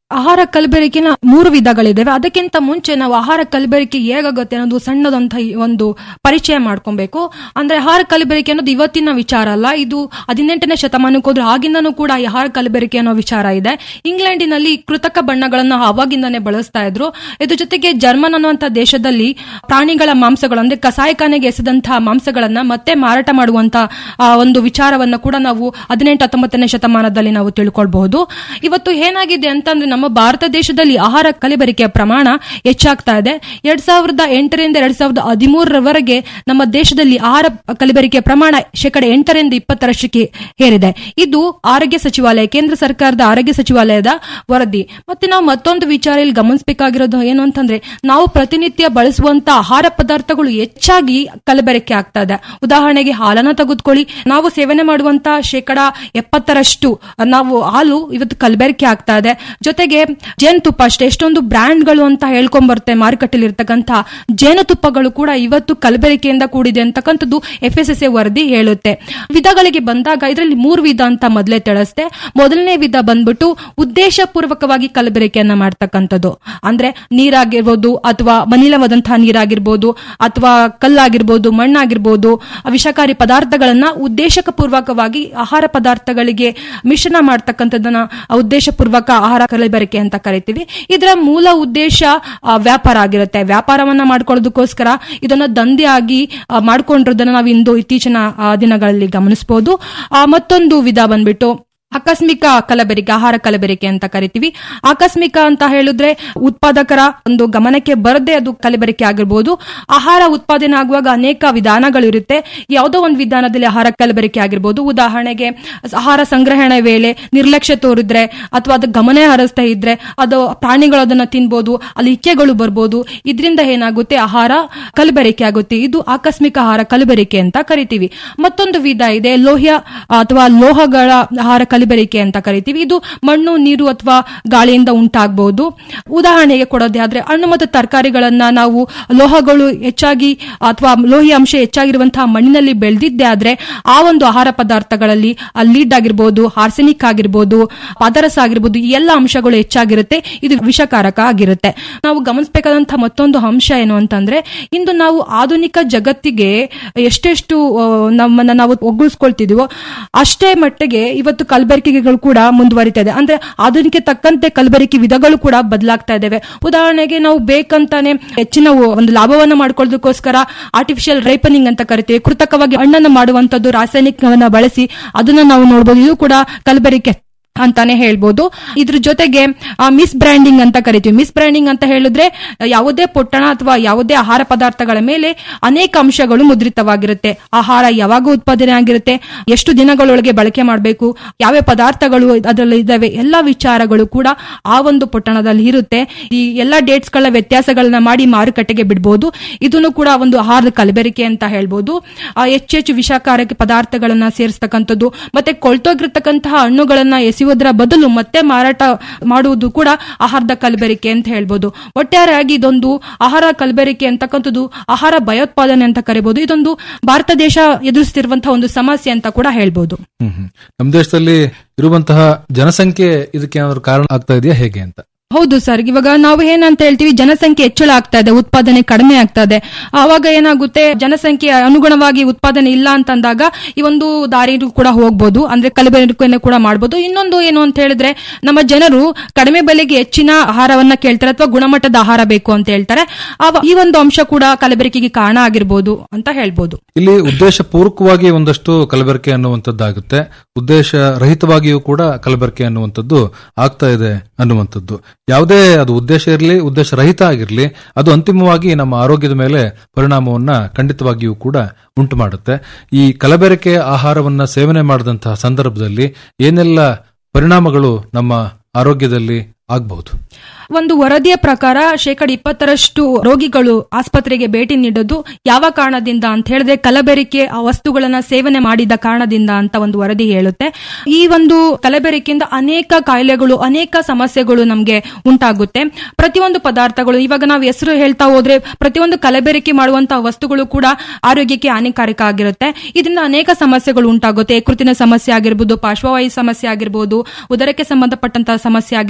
ಆಹಾರ ಕಲಬೆರಕೆನ ಮೂರು ವಿಧಗಳಿದ್ದಾವೆ ಅದಕ್ಕಿಂತ ಮುಂಚೆ ನಾವು ಆಹಾರ ಕಲಬೆರಕೆ ಹೇಗಾಗುತ್ತೆ ಅನ್ನೋದು ಸಣ್ಣದಂತ ಈ ಒಂದು ಪರಿಚಯ ಮಾಡ್ಕೊಬೇಕು ಅಂದ್ರೆ ಆಹಾರ ಕಲಬೆರಕೆ ಅನ್ನೋದು ಇವತ್ತಿನ ವಿಚಾರ ಅಲ್ಲ ಇದು ಹದಿನೆಂಟನೇ ಶತಮಾನಕ್ಕೆ ಹೋದ್ರೆ ಆಗಿಂದನೂ ಕೂಡ ಈ ಆಹಾರ ಕಲಬೆರಕೆ ಅನ್ನೋ ವಿಚಾರ ಇದೆ ಇಂಗ್ಲೆಂಡಿನಲ್ಲಿ ಕೃತಕ ಬಣ್ಣಗಳನ್ನ ಅವಾಗಿಂದಾನೇ ಬಳಸ್ತಾ ಇದ್ರು ಇದ್ರ ಜೊತೆಗೆ ಜರ್ಮನ್ ಅನ್ನುವಂತ ದೇಶದಲ್ಲಿ ಪ್ರಾಣಿಗಳ ಮಾಂಸಗಳು ಅಂದ್ರೆ ಕಸಾಯಿಖಾನೆಗೆ ಎಸೆದಂತಹ ಮಾಂಸಗಳನ್ನ ಮತ್ತೆ ಮಾರಾಟ ಮಾಡುವಂತ ಆ, ಒಂದು ವಿಚಾರವನ್ನ ಕೂಡ ನಾವು ಹದಿನೆಂಟು ಹತ್ತೊಂಬತ್ತನೇ ಶತಮಾನದಲ್ಲಿ ನಾವು ತಿಳ್ಕೊಳ್ಬಹುದು ಇವತ್ತು ಏನಾಗಿದೆ ಅಂತಂದ್ರೆ ನಮ್ಮ ಭಾರತ ದೇಶದಲ್ಲಿ ಆಹಾರ ಕಲಬೆರಕೆಯ ಪ್ರಮಾಣ ಹೆಚ್ಚಾಗ್ತಾ ಇದೆ ಎರಡ್ ಸಾವಿರದ ಎಂಟರಿಂದ ಎರಡ್ ಸಾವಿರದ ಹದಿಮೂರರವರೆಗೆ ನಮ್ಮ ದೇಶದಲ್ಲಿ ಆಹಾರ ಕಲಬೆರಕೆಯ ಪ್ರಮಾಣ ಶೇಕಡ ಎಂಟರಿಂದ ಇಪ್ಪತ್ತರಷ್ಟಕ್ಕೆ ಏರಿದೆ ಇದು ಆರೋಗ್ಯ ಸಚಿವಾಲಯ ಕೇಂದ್ರ ಸರ್ಕಾರದ ಆರೋಗ್ಯ ಸಚಿವಾಲಯದ ವರದಿ ಮತ್ತೆ ನಾವು ಮತ್ತೊಂದು ವಿಚಾರ ಇಲ್ಲಿ ಗಮನಿಸಬೇಕಾಗಿರೋದು ಏನು ಅಂತಂದ್ರೆ ನಾವು ಪ್ರತಿನಿತ್ಯ ಬಳಸುವಂತ ಆಹಾರ ಪದಾರ್ಥಗಳು ಹೆಚ್ಚಾಗಿ ಕಲಬೆರಕೆ ಆಗ್ತಾ ಇದೆ ಉದಾಹರಣೆಗೆ ಹಾಲನ್ನ ತೆಗೆದುಕೊಳ್ಳಿ ನಾವು ಸೇವನೆ ಮಾಡುವಂತ ಶೇಕಡ ಎಪ್ಪತ್ತರಷ್ಟು ನಾವು ಹಾಲು ಇವತ್ತು ಕಲಬೆರಕೆ ಆಗ್ತಾ ಇದೆ ಜೊತೆಗೆ ಜೇನುತುಪ್ಪ ಅಷ್ಟೇ ಎಷ್ಟೊಂದು ಬ್ರ್ಯಾಂಡ್ಗಳು ಅಂತ ಹೇಳ್ಕೊಂಡ್ ಬರುತ್ತೆ ಮಾರುಕಟ್ಟೆಯಲ್ಲಿ ಇರ್ತಕ್ಕಂಥ ಜೇನುತುಪ್ಪಗಳು ಕೂಡ ಇವತ್ತು ಕಲಬೆರಕೆಯಿಂದ ಕೂಡಿದೆ ಅಂತಕ್ಕಂಥದ್ದು ಎಫ್ ಎಸ್ ಎಸ್ ಎ ವರದಿ ಹೇಳುತ್ತೆ ವಿಧಗಳಿಗೆ ಬಂದಾಗ ಇದರಲ್ಲಿ ಮೂರು ವಿಧ ಅಂತ ಮೊದಲೇ ತಿಳಿಸ್ತೆ ಮೊದಲನೇ ವಿಧ ಬಂದ್ಬಿಟ್ಟು ಉದ್ದೇಶ ಪೂರ್ವಕವಾಗಿ ಕಲಬೆರಕೆಯನ್ನ ಮಾಡ್ತಕ್ಕಂಥದ್ದು ಅಂದ್ರೆ ನೀರಾಗಿರ್ಬೋದು ಅಥವಾ ಮನಿಲವಾದಂತಹ ನೀರಾಗಿರ್ಬೋದು ಅಥವಾ ಕಲ್ಲಾಗಿರ್ಬೋದು ಮಣ್ಣಾಗಿರ್ಬೋದು ವಿಷಕಾರಿ ಪದಾರ್ಥಗಳನ್ನ ಉದ್ದೇಶಕ ಪೂರ್ವಕವಾಗಿ ಆಹಾರ ಪದಾರ್ಥಗಳಿಗೆ ಮಿಶ್ರಣ ಮಾಡ್ತಕ್ಕಂಥದ್ದನ್ನ ಉದ್ದೇಶಪೂರ್ವಕ ಆಹಾರ ಕಲಬೆರಕೆ ಅಂತ ಕರಿತೀವಿ ಇದರ ಮೂಲ ಉದ್ದೇಶ ಆ, ವ್ಯಾಪಾರ ಆಗಿರುತ್ತೆ ವ್ಯಾಪಾರವನ್ನ ಮಾಡ್ಕೊಳ್ಳೋದಕ್ಕೋಸ್ಕರ ಇದನ್ನ ದಂಧೆಯಾಗಿ ಆ, ಮಾಡ್ಕೊಂಡಿರೋದನ್ನ ನಾವು ಇಂದು ಇತ್ತೀಚಿನ ಆ, ದಿನಗಳಲ್ಲಿ ಗಮನಿಸಬಹುದು ಮತ್ತೊಂದು ವಿಧ ಬಂದ್ಬಿಟ್ಟು ಆಕಸ್ಮಿಕ ಕಲಬೆರಕೆ ಆಹಾರ ಕಲಬೆರಕೆ ಅಂತ ಕರಿತೀವಿ ಆಕಸ್ಮಿಕ ಅಂತ ಹೇಳಿದ್ರೆ ಉತ್ಪಾದಕರ ಒಂದು ಗಮನಕ್ಕೆ ಬರದೆ ಅದು ಕಲಬೆರಕೆ ಆಗಿರ್ಬೋದು ಆಹಾರ ಉತ್ಪಾದನೆ ಆಗುವಾಗ ಅನೇಕ ವಿಧಾನಗಳಿರುತ್ತೆ ಯಾವುದೋ ಒಂದು ವಿಧಾನದಲ್ಲಿ ಆಹಾರ ಕಲಬೆರಕೆ ಆಗಿರ್ಬೋದು ಉದಾಹರಣೆಗೆ ಆಹಾರ ಸಂಗ್ರಹಣೆ ವೇಳೆ ನಿರ್ಲಕ್ಷ್ಯ ತೋರಿದ್ರೆ ಅಥವಾ ಅದು ಗಮನ ಹರಿಸ್ತಾ ಇದ್ರೆ ಅದು ಪ್ರಾಣಿಗಳು ಅದನ್ನ ತಿನ್ಬೋದು ಅಲ್ಲಿ ಇಕ್ಕೆಗಳು ಬರ್ಬೋದು ಇದರಿಂದ ಏನಾಗುತ್ತೆ ಆಹಾರ ಕಲಬೆರಕೆ ಆಗುತ್ತೆ ಇದು ಆಕಸ್ಮಿಕ ಆಹಾರ ಕಲಬೆರಕೆ ಅಂತ ಕರಿತೀವಿ ಮತ್ತೊಂದು ವಿಧ ಇದೆ ಲೋಹ್ಯ ಅಥವಾ ಲೋಹಗಳ ಆಹಾರ ಕಲಬೆರಕೆ ಅಂತ ಕರಿತೀವಿ ಇದು ಮಣ್ಣು ನೀರು ಅಥವಾ ಗಾಳಿಯಿಂದ ಉಂಟಾಗಬಹುದು ಉದಾಹರಣೆಗೆ ಕೊಡೋದೇ ಆದ್ರೆ ಹಣ್ಣು ಮತ್ತು ತರಕಾರಿಗಳನ್ನ ನಾವು ಲೋಹಗಳು ಹೆಚ್ಚಾಗಿ ಅಥವಾ ಲೋಹಿ ಅಂಶ ಹೆಚ್ಚಾಗಿರುವಂತಹ ಮಣ್ಣಿನಲ್ಲಿ ಬೆಳೆದಿದ್ದೆ ಆದ್ರೆ ಆ ಒಂದು ಆಹಾರ ಪದಾರ್ಥಗಳಲ್ಲಿ ಲೀಡ್ ಆಗಿರ್ಬೋದು ಆರ್ಸೆನಿಕ್ ಆಗಿರ್ಬೋದು ಪಾದರಸ ಆಗಿರ್ಬೋದು ಈ ಎಲ್ಲ ಅಂಶಗಳು ಹೆಚ್ಚಾಗಿರುತ್ತೆ ಇದು ವಿಷಕಾರಕ ಆಗಿರುತ್ತೆ ನಾವು ಗಮನಿಸಬೇಕಾದಂತಹ ಮತ್ತೊಂದು ಅಂಶ ಏನು ಅಂತಂದ್ರೆ ಇಂದು ನಾವು ಆಧುನಿಕ ಜಗತ್ತಿಗೆ ಎಷ್ಟೆಷ್ಟು ಆ, ನಮ್ಮನ್ನ ನಾವು ಒಗ್ಗೂಡಿಸ್ಕೊಳ್ತಿದೀವೋ ಅಷ್ಟೇ ಮಟ್ಟಿಗೆ ಇವತ್ತು ಕಲಬೆರಕೆಗಳು ಕೂಡ ಮುಂದುವರಿತಾ ಇದೆ ಅಂದ್ರೆ ಆಧುನಿಕ ತಕ್ಕಂತೆ ಕಲಬೆರಕೆ ವಿಧಗಳು ಕೂಡ ಬದಲಾಗ್ತಾ ಇದಾವೆ ಉದಾಹರಣೆಗೆ ನಾವು ಬೇಕಂತಾನೆ ಹೆಚ್ಚಿನ ಒಂದು ಲಾಭವನ್ನ ಮಾಡ್ಕೊಳ್ಳೋದಕ್ಕೋಸ್ಕರ ಆರ್ಟಿಫಿಷಿಯಲ್ ರೈಪನಿಂಗ್ ಅಂತ ಕರಿತೀವಿ ಕೃತಕವಾಗಿ ಹಣ್ಣನ್ನು ಮಾಡುವಂತದ್ದು ರಾಸಾಯನಿಕವನ್ನ ಬಳಸಿ ಅದನ್ನ ನಾವು ನೋಡಬಹುದು ಇದು ಕೂಡ ಕಲಬೆರಕೆ ಅಂತಾನೆ ಹೇಳ್ಬೋದು ಇದ್ರ ಜೊತೆಗೆ ಮಿಸ್ ಬ್ರ್ಯಾಂಡಿಂಗ್ ಅಂತ ಕರಿತೀವಿ ಮಿಸ್ ಬ್ರ್ಯಾಂಡಿಂಗ್ ಅಂತ ಹೇಳಿದ್ರೆ ಯಾವುದೇ ಪೊಟ್ಟಣ ಅಥವಾ ಯಾವುದೇ ಆಹಾರ ಪದಾರ್ಥಗಳ ಮೇಲೆ ಅನೇಕ ಅಂಶಗಳು ಮುದ್ರಿತವಾಗಿರುತ್ತೆ ಆಹಾರ ಯಾವಾಗ ಉತ್ಪಾದನೆ ಆಗಿರುತ್ತೆ ಎಷ್ಟು ದಿನಗಳೊಳಗೆ ಬಳಕೆ ಮಾಡಬೇಕು ಯಾವ್ಯಾವ ಪದಾರ್ಥಗಳು ಅದರಲ್ಲಿ ಇದಾವೆ ಎಲ್ಲ ವಿಚಾರಗಳು ಕೂಡ ಆ ಒಂದು ಪೊಟ್ಟಣದಲ್ಲಿ ಇರುತ್ತೆ ಈ ಎಲ್ಲ ಡೇಟ್ಸ್ ಗಳ ವ್ಯತ್ಯಾಸಗಳನ್ನ ಮಾಡಿ ಮಾರುಕಟ್ಟೆಗೆ ಬಿಡಬಹುದು ಇದನ್ನು ಕೂಡ ಒಂದು ಆಹಾರದ ಕಲಬೆರಕೆ ಅಂತ ಹೇಳ್ಬೋದು ಆ, ಹೆಚ್ಚೆಚ್ಚು ವಿಷಕಾರಕ ಪದಾರ್ಥಗಳನ್ನ ಸೇರಿಸ್ತಕ್ಕಂಥದ್ದು ಮತ್ತೆ ಕೊಳ್ತೋಗಿರ್ತಕ್ಕಂತಹ ಹಣ್ಣುಗಳನ್ನ ಎಸೆಯುವುದರ ಬದಲು ಮತ್ತೆ ಮಾರಾಟ ಮಾಡುವುದು ಕೂಡ ಆಹಾರದ ಕಲಬೆರಕೆ ಅಂತ ಹೇಳ್ಬೋದು ಒಟ್ಟಾರೆಯಾಗಿ ಇದೊಂದು ಆಹಾರ ಕಲಬೆರಕೆ ಅಂತಕ್ಕಂಥದ್ದು ಆಹಾರ ಭಯೋತ್ಪಾದನೆ ಅಂತ ಕರಿಬಹುದು ಇದೊಂದು ಭಾರತ ದೇಶ ಎದುರಿಸ್ತಿರುವಂತಹ ಒಂದು ಸಮಸ್ಯೆ ಅಂತ ಕೂಡ ಹೇಳ್ಬೋದು ಹ್ಮ್ ಹ್ಮ್. ನಮ್ಮ ದೇಶದಲ್ಲಿ ಇರುವಂತಹ ಜನಸಂಖ್ಯೆ ಇದಕ್ಕೆ ಏನಾದ್ರು ಕಾರಣ ಆಗ್ತಾ ಇದೆಯಾ ಹೇಗೆ ಅಂತ ಹೌದು ಸರ್ ಇವಾಗ ನಾವು ಏನಂತ ಹೇಳ್ತೀವಿ ಜನಸಂಖ್ಯೆ ಹೆಚ್ಚಳ ಆಗ್ತಾ ಇದೆ ಉತ್ಪಾದನೆ ಕಡಿಮೆ ಆಗ್ತಾ ಇದೆ ಆವಾಗ ಏನಾಗುತ್ತೆ ಜನಸಂಖ್ಯೆ ಅನುಗುಣವಾಗಿ ಉತ್ಪಾದನೆ ಇಲ್ಲ ಅಂತಂದಾಗ ಈ ಒಂದು ದಾರಿ ಕೂಡ ಹೋಗ್ಬೋದು ಅಂದ್ರೆ ಕಲಬೆರಕೆಯನ್ನು ಕೂಡ ಮಾಡ್ಬೋದು ಇನ್ನೊಂದು ಏನು ಅಂತ ಹೇಳಿದ್ರೆ ನಮ್ಮ ಜನರು ಕಡಿಮೆ ಬೆಲೆಗೆ ಹೆಚ್ಚಿನ ಆಹಾರವನ್ನ ಕೇಳ್ತಾರೆ ಅಥವಾ ಗುಣಮಟ್ಟದ ಆಹಾರ ಬೇಕು ಅಂತ ಹೇಳ್ತಾರೆ ಆವ- ಈ ಒಂದು ಅಂಶ ಕೂಡ ಕಲಬೆರಕೆಗೆ ಕಾರಣ ಆಗಿರ್ಬೋದು ಅಂತ ಹೇಳ್ಬೋದು ಇಲ್ಲಿ ಉದ್ದೇಶ ಪೂರ್ವಕವಾಗಿ ಒಂದಷ್ಟು ಕಲಬೆರಕೆ ಅನ್ನುವಂಥದ್ದಾಗುತ್ತೆ ಉದ್ದೇಶ ರಹಿತವಾಗಿಯೂ ಕೂಡ ಕಲಬೆರಕೆ ಅನ್ನುವಂಥದ್ದು ಆಗ್ತಾ ಇದೆ ಅನ್ನುವಂಥದ್ದು ಯಾವುದೇ ಅದು ಉದ್ದೇಶ ಇರಲಿ ಉದ್ದೇಶ ರಹಿತ ಆಗಿರಲಿ ಅದು ಅಂತಿಮವಾಗಿ ನಮ್ಮ ಆರೋಗ್ಯದ ಮೇಲೆ ಪರಿಣಾಮವನ್ನ ಖಂಡಿತವಾಗಿಯೂ ಕೂಡ ಉಂಟು ಮಾಡುತ್ತೆ ಈ ಕಲಬೆರಕೆ ಆಹಾರವನ್ನ ಸೇವನೆ ಮಾಡಿದಂತಹ ಸಂದರ್ಭದಲ್ಲಿ ಏನೆಲ್ಲ ಪರಿಣಾಮಗಳು ನಮ್ಮ ಆರೋಗ್ಯದಲ್ಲಿ ಆಗಬಹುದು ಒಂದು ವರದಿಯ ಪ್ರಕಾರ ಶೇಕಡ ಇಪ್ಪತ್ತರಷ್ಟು ರೋಗಿಗಳು ಆಸ್ಪತ್ರೆಗೆ ಭೇಟಿ ನೀಡೋದು ಯಾವ ಕಾರಣದಿಂದ ಅಂತ ಹೇಳಿದ್ರೆ ಕಲಬೆರಕೆ ಆ ವಸ್ತುಗಳನ್ನ ಸೇವನೆ ಮಾಡಿದ ಕಾರಣದಿಂದ ಅಂತ ಒಂದು ವರದಿ ಹೇಳುತ್ತೆ ಈ ಒಂದು ಕಲಬೆರಕೆಯಿಂದ ಅನೇಕ ಕಾಯಿಲೆಗಳು ಅನೇಕ ಸಮಸ್ಯೆಗಳು ನಮಗೆ ಉಂಟಾಗುತ್ತೆ ಪ್ರತಿಯೊಂದು ಪದಾರ್ಥಗಳು ಇವಾಗ ನಾವು ಹೆಸರು ಹೇಳ್ತಾ ಹೋದ್ರೆ ಪ್ರತಿಯೊಂದು ಕಲಬೆರಕೆ ಮಾಡುವಂತಹ ವಸ್ತುಗಳು ಕೂಡ ಆರೋಗ್ಯಕ್ಕೆ ಹಾನಿಕಾರಕ ಆಗಿರುತ್ತೆ ಇದರಿಂದ ಅನೇಕ ಸಮಸ್ಯೆಗಳು ಉಂಟಾಗುತ್ತೆ ಯಕೃತಿನ ಸಮಸ್ಯೆ ಆಗಿರ್ಬೋದು ಪಾರ್ಶ್ವವಾಯು ಸಮಸ್ಯೆ ಆಗಿರ್ಬೋದು ಉದರಕ್ಕೆ ಸಂಬಂಧಪಟ್ಟಂತಹ ಸಮಸ್ಯೆ ಆಗಿರ್ಬೋದು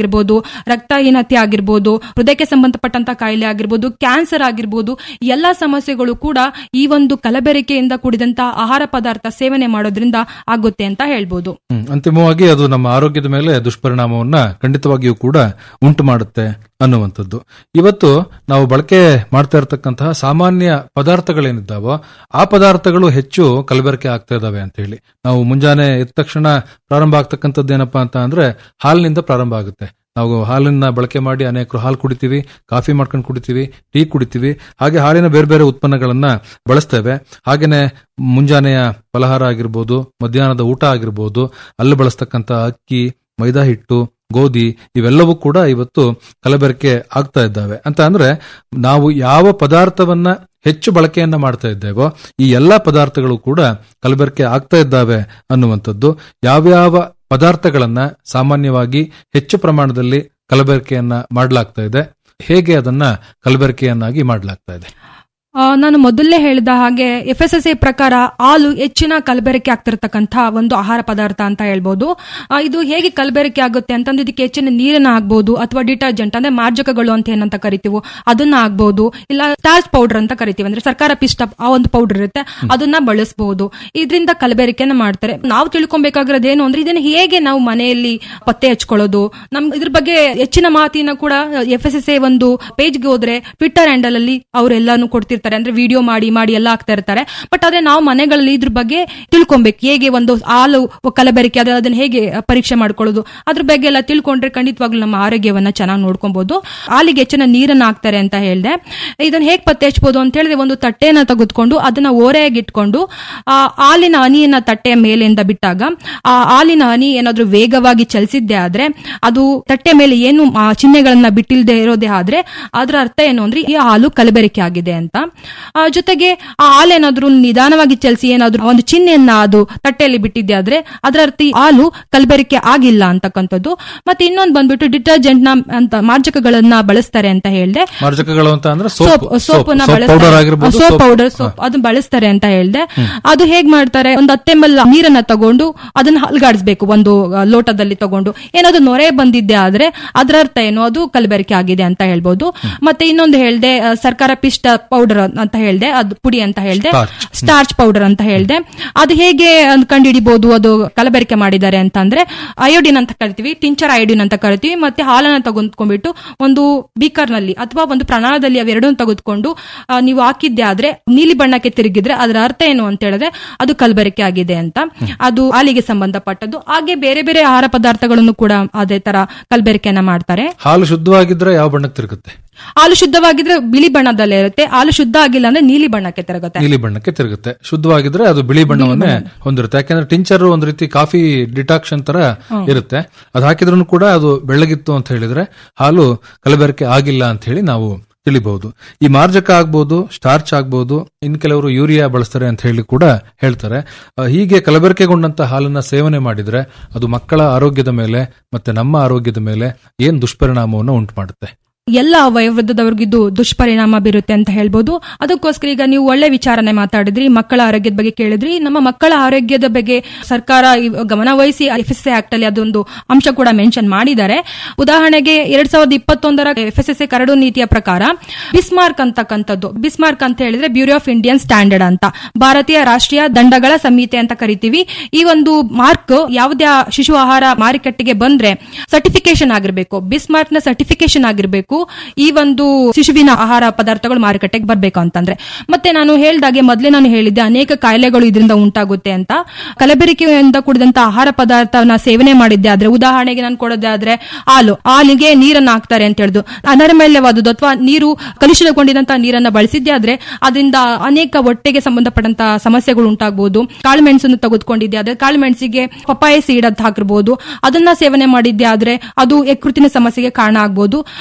ರಕ್ತಹೀನತೆ ಆಗಿರ್ಬೋದು ಹೃದಯಕ್ಕೆ ಸಂಬಂಧಪಟ್ಟಂತ ಕಾಯಿಲೆ ಆಗಿರ್ಬೋದು ಕ್ಯಾನ್ಸರ್ ಆಗಿರ್ಬೋದು ಎಲ್ಲಾ ಸಮಸ್ಯೆಗಳು ಕೂಡ ಈ ಒಂದು ಕಲಬೆರಕೆಯಿಂದ ಕೂಡಿದಂತ ಆಹಾರ ಪದಾರ್ಥ ಸೇವನೆ ಮಾಡೋದ್ರಿಂದ ಆಗುತ್ತೆ ಅಂತ ಹೇಳ್ಬೋದು ಹ್ಮ್. ಅಂತಿಮವಾಗಿ ಅದು ನಮ್ಮ ಆರೋಗ್ಯದ ಮೇಲೆ ದುಷ್ಪರಿಣಾಮವನ್ನ ಖಂಡಿತವಾಗಿಯೂ ಕೂಡ ಉಂಟು ಮಾಡುತ್ತೆ ಅನ್ನುವಂಥದ್ದು ಇವತ್ತು ನಾವು ಬಳಕೆ ಮಾಡ್ತಾ ಇರತಕ್ಕಂತಹ ಸಾಮಾನ್ಯ ಪದಾರ್ಥಗಳೇನಿದ್ದಾವೋ ಆ ಪದಾರ್ಥಗಳು ಹೆಚ್ಚು ಕಲಬೆರಕೆ ಆಗ್ತಾ ಇದಾವೆ ಅಂತ ಹೇಳಿ ನಾವು ಮುಂಜಾನೆ ಎದ್ದ ತಕ್ಷಣ ಪ್ರಾರಂಭ ಆಗ್ತಕ್ಕಂಥದ್ದು ಏನಪ್ಪಾ ಅಂತ ಅಂದ್ರೆ ಹಾಲಿನಿಂದ ಪ್ರಾರಂಭ ಆಗುತ್ತೆ ನಾವು ಹಾಲನ್ನ ಬಳಕೆ ಮಾಡಿ ಅನೇಕರು ಹಾಲು ಕುಡಿತೀವಿ ಕಾಫಿ ಮಾಡ್ಕೊಂಡು ಕುಡಿತೀವಿ ಟೀ ಕುಡಿತೀವಿ ಹಾಗೆ ಹಾಲಿನ ಬೇರೆ ಬೇರೆ ಉತ್ಪನ್ನಗಳನ್ನ ಬಳಸ್ತೇವೆ ಹಾಗೇನೆ ಮುಂಜಾನೆಯ ಫಲಹಾರ ಆಗಿರ್ಬೋದು ಮಧ್ಯಾಹ್ನದ ಊಟ ಆಗಿರ್ಬೋದು ಅಲ್ಲಿ ಬಳಸ್ತಕ್ಕಂಥ ಅಕ್ಕಿ ಮೈದಾ ಹಿಟ್ಟು ಗೋಧಿ ಇವೆಲ್ಲವೂ ಕೂಡ ಇವತ್ತು ಕಲಬೆರಕೆ ಆಗ್ತಾ ಇದ್ದಾವೆ ಅಂತ ಅಂದ್ರೆ ನಾವು ಯಾವ ಪದಾರ್ಥವನ್ನ ಹೆಚ್ಚು ಬಳಕೆಯನ್ನ ಮಾಡ್ತಾ ಇದ್ದೇವೋ ಈ ಎಲ್ಲಾ ಪದಾರ್ಥಗಳು ಕೂಡ ಕಲಬೆರಕೆ ಆಗ್ತಾ ಇದ್ದಾವೆ ಅನ್ನುವಂಥದ್ದು ಯಾವ್ಯಾವ ಪದಾರ್ಥಗಳನ್ನ ಸಾಮಾನ್ಯವಾಗಿ ಹೆಚ್ಚು ಪ್ರಮಾಣದಲ್ಲಿ ಕಲಬೆರಕೆಯನ್ನ ಮಾಡಲಾಗ್ತಾ ಇದೆ ಹೇಗೆ ಅದನ್ನ ಕಲಬೆರಕೆಯನ್ನಾಗಿ ಮಾಡಲಾಗ್ತಾ ಇದೆ ಆ, ನಾನು ಮೊದಲೇ ಹೇಳಿದ ಹಾಗೆ ಎಫ್ ಎಸ್ ಎಸ್ ಎ ಪ್ರಕಾರ ಹಾಲು ಹೆಚ್ಚಿನ ಕಲಬೆರಕೆ ಆಗ್ತಿರ್ತಕ್ಕಂಥ ಒಂದು ಆಹಾರ ಪದಾರ್ಥ ಅಂತ ಹೇಳ್ಬೋದು ಆ, ಇದು ಹೇಗೆ ಕಲಬೆರಕೆ ಆಗುತ್ತೆ ಅಂತಂದ್ರೆ ಇದಕ್ಕೆ ಹೆಚ್ಚಿನ ನೀರನ್ನ ಹಾಕ್ಬೋದು ಅಥವಾ ಡಿಟರ್ಜೆಂಟ್ ಅಂದ್ರೆ ಮಾರ್ಜಕಗಳು ಅಂತ ಏನಂತ ಕರಿತೀವೋ ಅದನ್ನ ಹಾಕ್ಬೋದು ಇಲ್ಲ ಸ್ಟಾರ್ಚ್ ಪೌಡರ್ ಅಂತ ಕರಿತೀವಿ ಅಂದ್ರೆ ಸರ್ಕಾರ ಪಿಷ್ಟ ಆ ಒಂದು ಪೌಡರ್ ಇರುತ್ತೆ ಅದನ್ನ ಬಳಸಬಹುದು ಇದರಿಂದ ಕಲಬೆರಕೆನ ಮಾಡ್ತಾರೆ ನಾವು ತಿಳ್ಕೊಬೇಕಾಗಿರೋದು ಏನು ಅಂದ್ರೆ ಇದನ್ನ ಹೇಗೆ ನಾವು ಮನೆಯಲ್ಲಿ ಪತ್ತೆ ಹಚ್ಕೊಳ್ಳೋದು ನಮ್ ಇದ್ರ ಬಗ್ಗೆ ಹೆಚ್ಚಿನ ಮಾಹಿತಿನ ಕೂಡ ಎಫ್ ಎಸ್ ಎಸ್ ಎ ಒಂದು ಪೇಜ್ಗೆ ಹೋದ್ರೆ ಟ್ವಿಟ್ಟರ್ ಹ್ಯಾಂಡಲ್ ಅಲ್ಲಿ ಅವರೆಲ್ಲಾನು ಕೊಡ್ತಿರ್ತಾರೆ ಅಂದ್ರೆ ವಿಡಿಯೋ ಮಾಡಿ ಮಾಡಿ ಎಲ್ಲ ಹಾಕ್ತಾ ಇರ್ತಾರೆ ಬಟ್ ಅದೇ ನಾವು ಮನೆಗಳಲ್ಲಿ ಇದ್ರ ಬಗ್ಗೆ ತಿಳ್ಕೊಬೇಕು ಹೇಗೆ ಒಂದು ಹಾಲು ಕಲಬೆರಕೆ ಅದ ಅದನ್ನ ಹೇಗೆ ಪರೀಕ್ಷೆ ಮಾಡ್ಕೊಳ್ಳೋದು ಅದ್ರ ಬಗ್ಗೆ ಎಲ್ಲ ತಿಳ್ಕೊಂಡ್ರೆ ಖಂಡಿತವಾಗ್ಲೂ ನಮ್ಮ ಆರೋಗ್ಯವನ್ನ ಚೆನ್ನಾಗಿ ನೋಡ್ಕೊಬಹುದು ಹಾಲಿಗೆ ಹೆಚ್ಚಿನ ನೀರನ್ನ ಹಾಕ್ತಾರೆ ಅಂತ ಹೇಳಿದೆ ಇದನ್ನ ಹೇಗೆ ಪತ್ತೆ ಹಚ್ಬೋದು ಅಂತ ಹೇಳಿದ್ರೆ ಒಂದು ತಟ್ಟೆನ ತೆಗೆದುಕೊಂಡು ಅದನ್ನ ಓರೆಯಾಗಿ ಇಟ್ಕೊಂಡು ಆ ಹಾಲಿನ ಹನಿಯನ್ನ ತಟ್ಟೆಯ ಮೇಲಿಂದ ಬಿಟ್ಟಾಗ ಆ ಹಾಲಿನ ಹನಿ ಏನಾದ್ರೂ ವೇಗವಾಗಿ ಚಲಿಸಿದ್ದೆ ಆದ್ರೆ ಅದು ತಟ್ಟೆ ಮೇಲೆ ಏನು ಆ, ಚಿಹ್ನೆಗಳನ್ನ ಬಿಟ್ಟಿಲ್ದೆ ಇರೋದೇ ಆದ್ರೆ ಅದರ ಅರ್ಥ ಏನು ಅಂದ್ರೆ ಈ ಹಾಲು ಕಲಬೆರಕೆ ಆಗಿದೆ ಅಂತ ಆ, ಜೊತೆಗೆ ಆ ಹಾಲೇನಾದ್ರೂ ನಿಧಾನವಾಗಿ ಚಲಿಸಿ ಏನಾದ್ರೂ ಒಂದು ಚಿಹ್ನೆಯನ್ನ ಅದು ತಟ್ಟೆಯಲ್ಲಿ ಬಿಟ್ಟಿದ್ದೆ ಆದ್ರೆ ಅದರ ಅರ್ಥ ಈ ಹಾಲು ಕಲಬೆರಕೆ ಆಗಿಲ್ಲ ಅಂತಕ್ಕಂಥದ್ದು ಮತ್ತೆ ಇನ್ನೊಂದು ಬಂದ್ಬಿಟ್ಟು ಡಿಟರ್ಜೆಂಟ್ ನ ಅಂತ ಮಾರ್ಜಕಗಳನ್ನ ಬಳಸ್ತಾರೆ ಅಂತ ಹೇಳಿದೆ ಮಾರ್ಜಕಗಳು ಅಂತ ಅಂದ್ರೆ ಸೋಪ್ ಸೋಪ್ ಸೋಪ್ ನ ಪೌಡರ್ ಆಗಿರ್ಬೋದು ಸೋಪ್ soap- ಪೌಡರ್ ಸೋಪ್ ಅದನ್ನ ಬಳಸ್ತಾರೆ ಅಂತ ಹೇಳ್ದೆ ಅದು ಹೇಗ್ ಮಾಡ್ತಾರೆ ಒಂದು ಹತ್ತೆ ಎಂ ನೀರನ್ನ ತಗೊಂಡು ಅದನ್ನ ಹಲ್ಗಾಡಿಸ್ಬೇಕು ಒಂದು ಆ, ಲೋಟದಲ್ಲಿ ತಗೊಂಡು ಏನಾದ್ರು ನೊರೆ ಬಂದಿದ್ದೆ ಆದ್ರೆ ಅದರ ಅರ್ಥ ಏನು ಅದು ಕಲಬೆರಕೆ ಆಗಿದೆ ಅಂತ ಹೇಳ್ಬೋದು ಮತ್ತೆ ಇನ್ನೊಂದು ಹೇಳ್ದೆ ಆ, ಸರ್ಕಾರ ಪಿಷ್ಟ ಪೌಡರ್ ಅಂತ ಹೇಳ್ದೆ ಅದು ಪುಡಿ ಅಂತ ಹೇಳ್ದೆ Starch. ಸ್ಟಾರ್ಚ್ ಪೌಡರ್ ಅಂತ ಹೇಳ್ದೆ ಅದು ಹೇಗೆ ಅದ್ ಕಂಡುಹಿಡಿಬಹುದು ಅದು ಕಲಬೆರಕೆ ಮಾಡಿದ್ದಾರೆ ಅಂತ ಅಂದ್ರೆ ಅಯೋಡಿನ್ ಅಂತ ಕರಿತೀವಿ ಟಿಂಚರ್ ಅಯೋಡಿನ್ ಅಂತ ಕರಿತೀವಿ ಮತ್ತೆ ಹಾಲನ್ನ ತಗೊಂಡ್ಕೊಂಡ್ಬಿಟ್ಟು ಒಂದು ಬೀಕರ್ ನಲ್ಲಿ ಅಥವಾ ಒಂದು ಪ್ರಣಾಳದಲ್ಲಿ ಅವೆರಡನ್ನು ತೆಗೆದುಕೊಂಡು ಆ, ನೀವು ಹಾಕಿದ್ದೆ ಆದ್ರೆ ನೀಲಿ ಬಣ್ಣಕ್ಕೆ ತಿರುಗಿದ್ರೆ ಅದರ ಅರ್ಥ ಏನು ಅಂತ ಹೇಳಿದ್ರೆ ಅದು ಕಲಬೆರಕೆ ಆಗಿದೆ ಅಂತ ಅದು ಹಾಲಿಗೆ ಸಂಬಂಧಪಟ್ಟದ್ದು ಹಾಗೆ ಬೇರೆ ಬೇರೆ ಆಹಾರ ಪದಾರ್ಥಗಳನ್ನು ಕೂಡ ಅದೇ ತರ ಕಲಬೆರಕೆಯನ್ನ ಮಾಡ್ತಾರೆ ಹಾಲು ಶುದ್ಧವಾಗಿದ್ರೆ ಯಾವ ಬಣ್ಣಕ್ಕೆ ತಿರುಗುತ್ತೆ ಹಾಲು ಶುದ್ಧವಾಗಿದ್ರೆ ಬಿಳಿ ಬಣ್ಣದಲ್ಲೇ ಇರುತ್ತೆ ಹಾಲು ಶುದ್ಧ ಆಗಿಲ್ಲ ಅಂದ್ರೆ ನೀಲಿ ಬಣ್ಣಕ್ಕೆ ತಿರುಗುತ್ತೆ ನೀಲಿ ಬಣ್ಣಕ್ಕೆ ತಿರುಗುತ್ತೆ ಶುದ್ಧವಾಗಿದ್ರೆ ಅದು ಬಿಳಿ ಬಣ್ಣವನ್ನೇ ಹೊಂದಿರುತ್ತೆ ಯಾಕಂದ್ರೆ ಟಿಂಚರ್ ಒಂದ್ ರೀತಿ ಕಾಫಿ ಡಿಟಾಕ್ಷನ್ ತರ ಹ್ಮ್. ಇರುತ್ತೆ ಅದು ಹಾಕಿದ್ರು ಕೂಡ ಅದು ಬೆಳ್ಳಗಿತ್ತು ಅಂತ ಹೇಳಿದ್ರೆ ಹಾಲು ಕಲಬೆರಕೆ ಆಗಿಲ್ಲ ಅಂತ ಹೇಳಿ ನಾವು ತಿಳಿಬಹುದು ಈ ಮಾರ್ಜಕ ಆಗ್ಬೋದು ಸ್ಟಾರ್ಚ್ ಆಗ್ಬೋದು ಇನ್ ಕೆಲವರು ಯೂರಿಯಾ ಬಳಸ್ತಾರೆ ಅಂತ ಹೇಳಿ ಕೂಡ ಹೇಳ್ತಾರೆ ಆ, ಹೀಗೆ ಕಲಬೆರಕೆಗೊಂಡಂತ ಹಾಲನ್ನ ಸೇವನೆ ಮಾಡಿದ್ರೆ ಅದು ಮಕ್ಕಳ ಆರೋಗ್ಯದ ಮೇಲೆ ಮತ್ತೆ ನಮ್ಮ ಆರೋಗ್ಯದ ಮೇಲೆ ಏನ್ ದುಷ್ಪರಿಣಾಮವನ್ನು ಉಂಟು ಮಾಡುತ್ತೆ ಎಲ್ಲ ವಯೋವೃದ್ಧದವ್ರಿಗೂ ಇದು ದುಷ್ಪರಿಣಾಮ ಬೀರುತ್ತೆ ಅಂತ ಹೇಳ್ಬೋದು ಅದಕ್ಕೋಸ್ಕರ ಈಗ ನೀವು ಒಳ್ಳೆ ವಿಚಾರನೆ ಮಾತಾಡಿದ್ರಿ ಮಕ್ಕಳ ಆರೋಗ್ಯದ ಬಗ್ಗೆ ಕೇಳಿದ್ರಿ ನಮ್ಮ ಮಕ್ಕಳ ಆರೋಗ್ಯದ ಬಗ್ಗೆ ಸರ್ಕಾರ ಇವ್- ಗಮನ ವಹಿಸಿ ಎಫ್ ಎಸ್ ಎ ಆಕ್ಟ್ ಅಲ್ಲಿ ಅದೊಂದು ಅಂಶ ಕೂಡ ಮೆನ್ಷನ್ ಮಾಡಿದ್ದಾರೆ ಉದಾಹರಣೆಗೆ ಎರಡ್ ಸಾವಿರದ ಇಪ್ಪತ್ತೊಂದರ ಎಫ್ ಎಸ್ ಎಸ್ ಎ ಕರಡು ನೀತಿಯ ಪ್ರಕಾರ ಬಿಸ್ಮಾರ್ಕ್ ಅಂತಕ್ಕಂಥದ್ದು ಬಿಸ್ಮಾರ್ಕ್ ಅಂತ ಹೇಳಿದ್ರೆ ಬ್ಯೂರೋ ಆಫ್ ಇಂಡಿಯನ್ ಸ್ಟ್ಯಾಂಡರ್ಡ್ ಅಂತ ಭಾರತೀಯ ರಾಷ್ಟ್ರೀಯ ದಂಡಗಳ ಸಂಹಿತೆ ಅಂತ ಕರಿತೀವಿ ಈ ಒಂದು ಮಾರ್ಕ್ ಯಾವುದೇ ಶಿಶು ಆಹಾರ ಮಾರುಕಟ್ಟೆಗೆ ಬಂದ್ರೆ ಸರ್ಟಿಫಿಕೇಶನ್ ಆಗಿರ್ಬೇಕು ಬಿಸ್ಮಾರ್ಕ್ ನ ಸರ್ಟಿಫಿಕೇಶನ್ ಆಗಿರ್ಬೇಕು ಈ ಒಂದು ಶಿಶುವಿನ ಆಹಾರ ಪದಾರ್ಥಗಳು ಮಾರುಕಟ್ಟೆಗೆ ಬರ್ಬೇಕು ಅಂತಂದ್ರೆ ಮತ್ತೆ ನಾನು ಹೇಳ್ದಾಗೆ ಮೊದಲೇ ನಾನು ಹೇಳಿದ್ದೆ ಅನೇಕ ಕಾಯಿಲೆಗಳು ಇದರಿಂದ ಉಂಟಾಗುತ್ತೆ ಅಂತ ಕಲಬೆರಕೆಯಿಂದ ಕೂಡಿದಂತ ಆಹಾರ ಪದಾರ್ಥವನ್ನ ಸೇವನೆ ಮಾಡಿದ್ದೆ ಆದ್ರೆ ಉದಾಹರಣೆಗೆ ನಾನು ಕೊಡೋದೇ ಆದ್ರೆ ಹಾಲು ಹಾಲಿಗೆ ನೀರನ್ನ ಹಾಕ್ತಾರೆ ಅಂತ ಹೇಳಿದ್ರು ಅನರ್ಮಲ್ಯವಾದದ್ದು ಅಥವಾ ನೀರು ಕಲುಷಿತಗೊಂಡಿದಂತಹ ನೀರನ್ನ ಬಳಸಿದ್ದೆ ಆದ್ರೆ ಅದರಿಂದ ಅನೇಕ ಹೊಟ್ಟೆಗೆ ಸಂಬಂಧಪಟ್ಟಂತ ಸಮಸ್ಯೆಗಳು ಉಂಟಾಗಬಹುದು ಕಾಳುಮೆಣಸನ್ನು ತೆಗೆದುಕೊಂಡಿದ್ದೆ ಆದ್ರೆ ಕಾಳುಮೆಣಸಿಗೆ ಪಪ್ಪಾಯ ಸೀಡ್ ಅಂತ ಹಾಕಿರ್ಬೋದು ಅದನ್ನ ಸೇವನೆ ಮಾಡಿದ್ದೆ ಆದ್ರೆ ಅದು ಯಕೃತಿನ ಸಮಸ್ಯೆಗೆ ಕಾರಣ ಆಗ್ಬೋದು ಜೊತೆಗೆ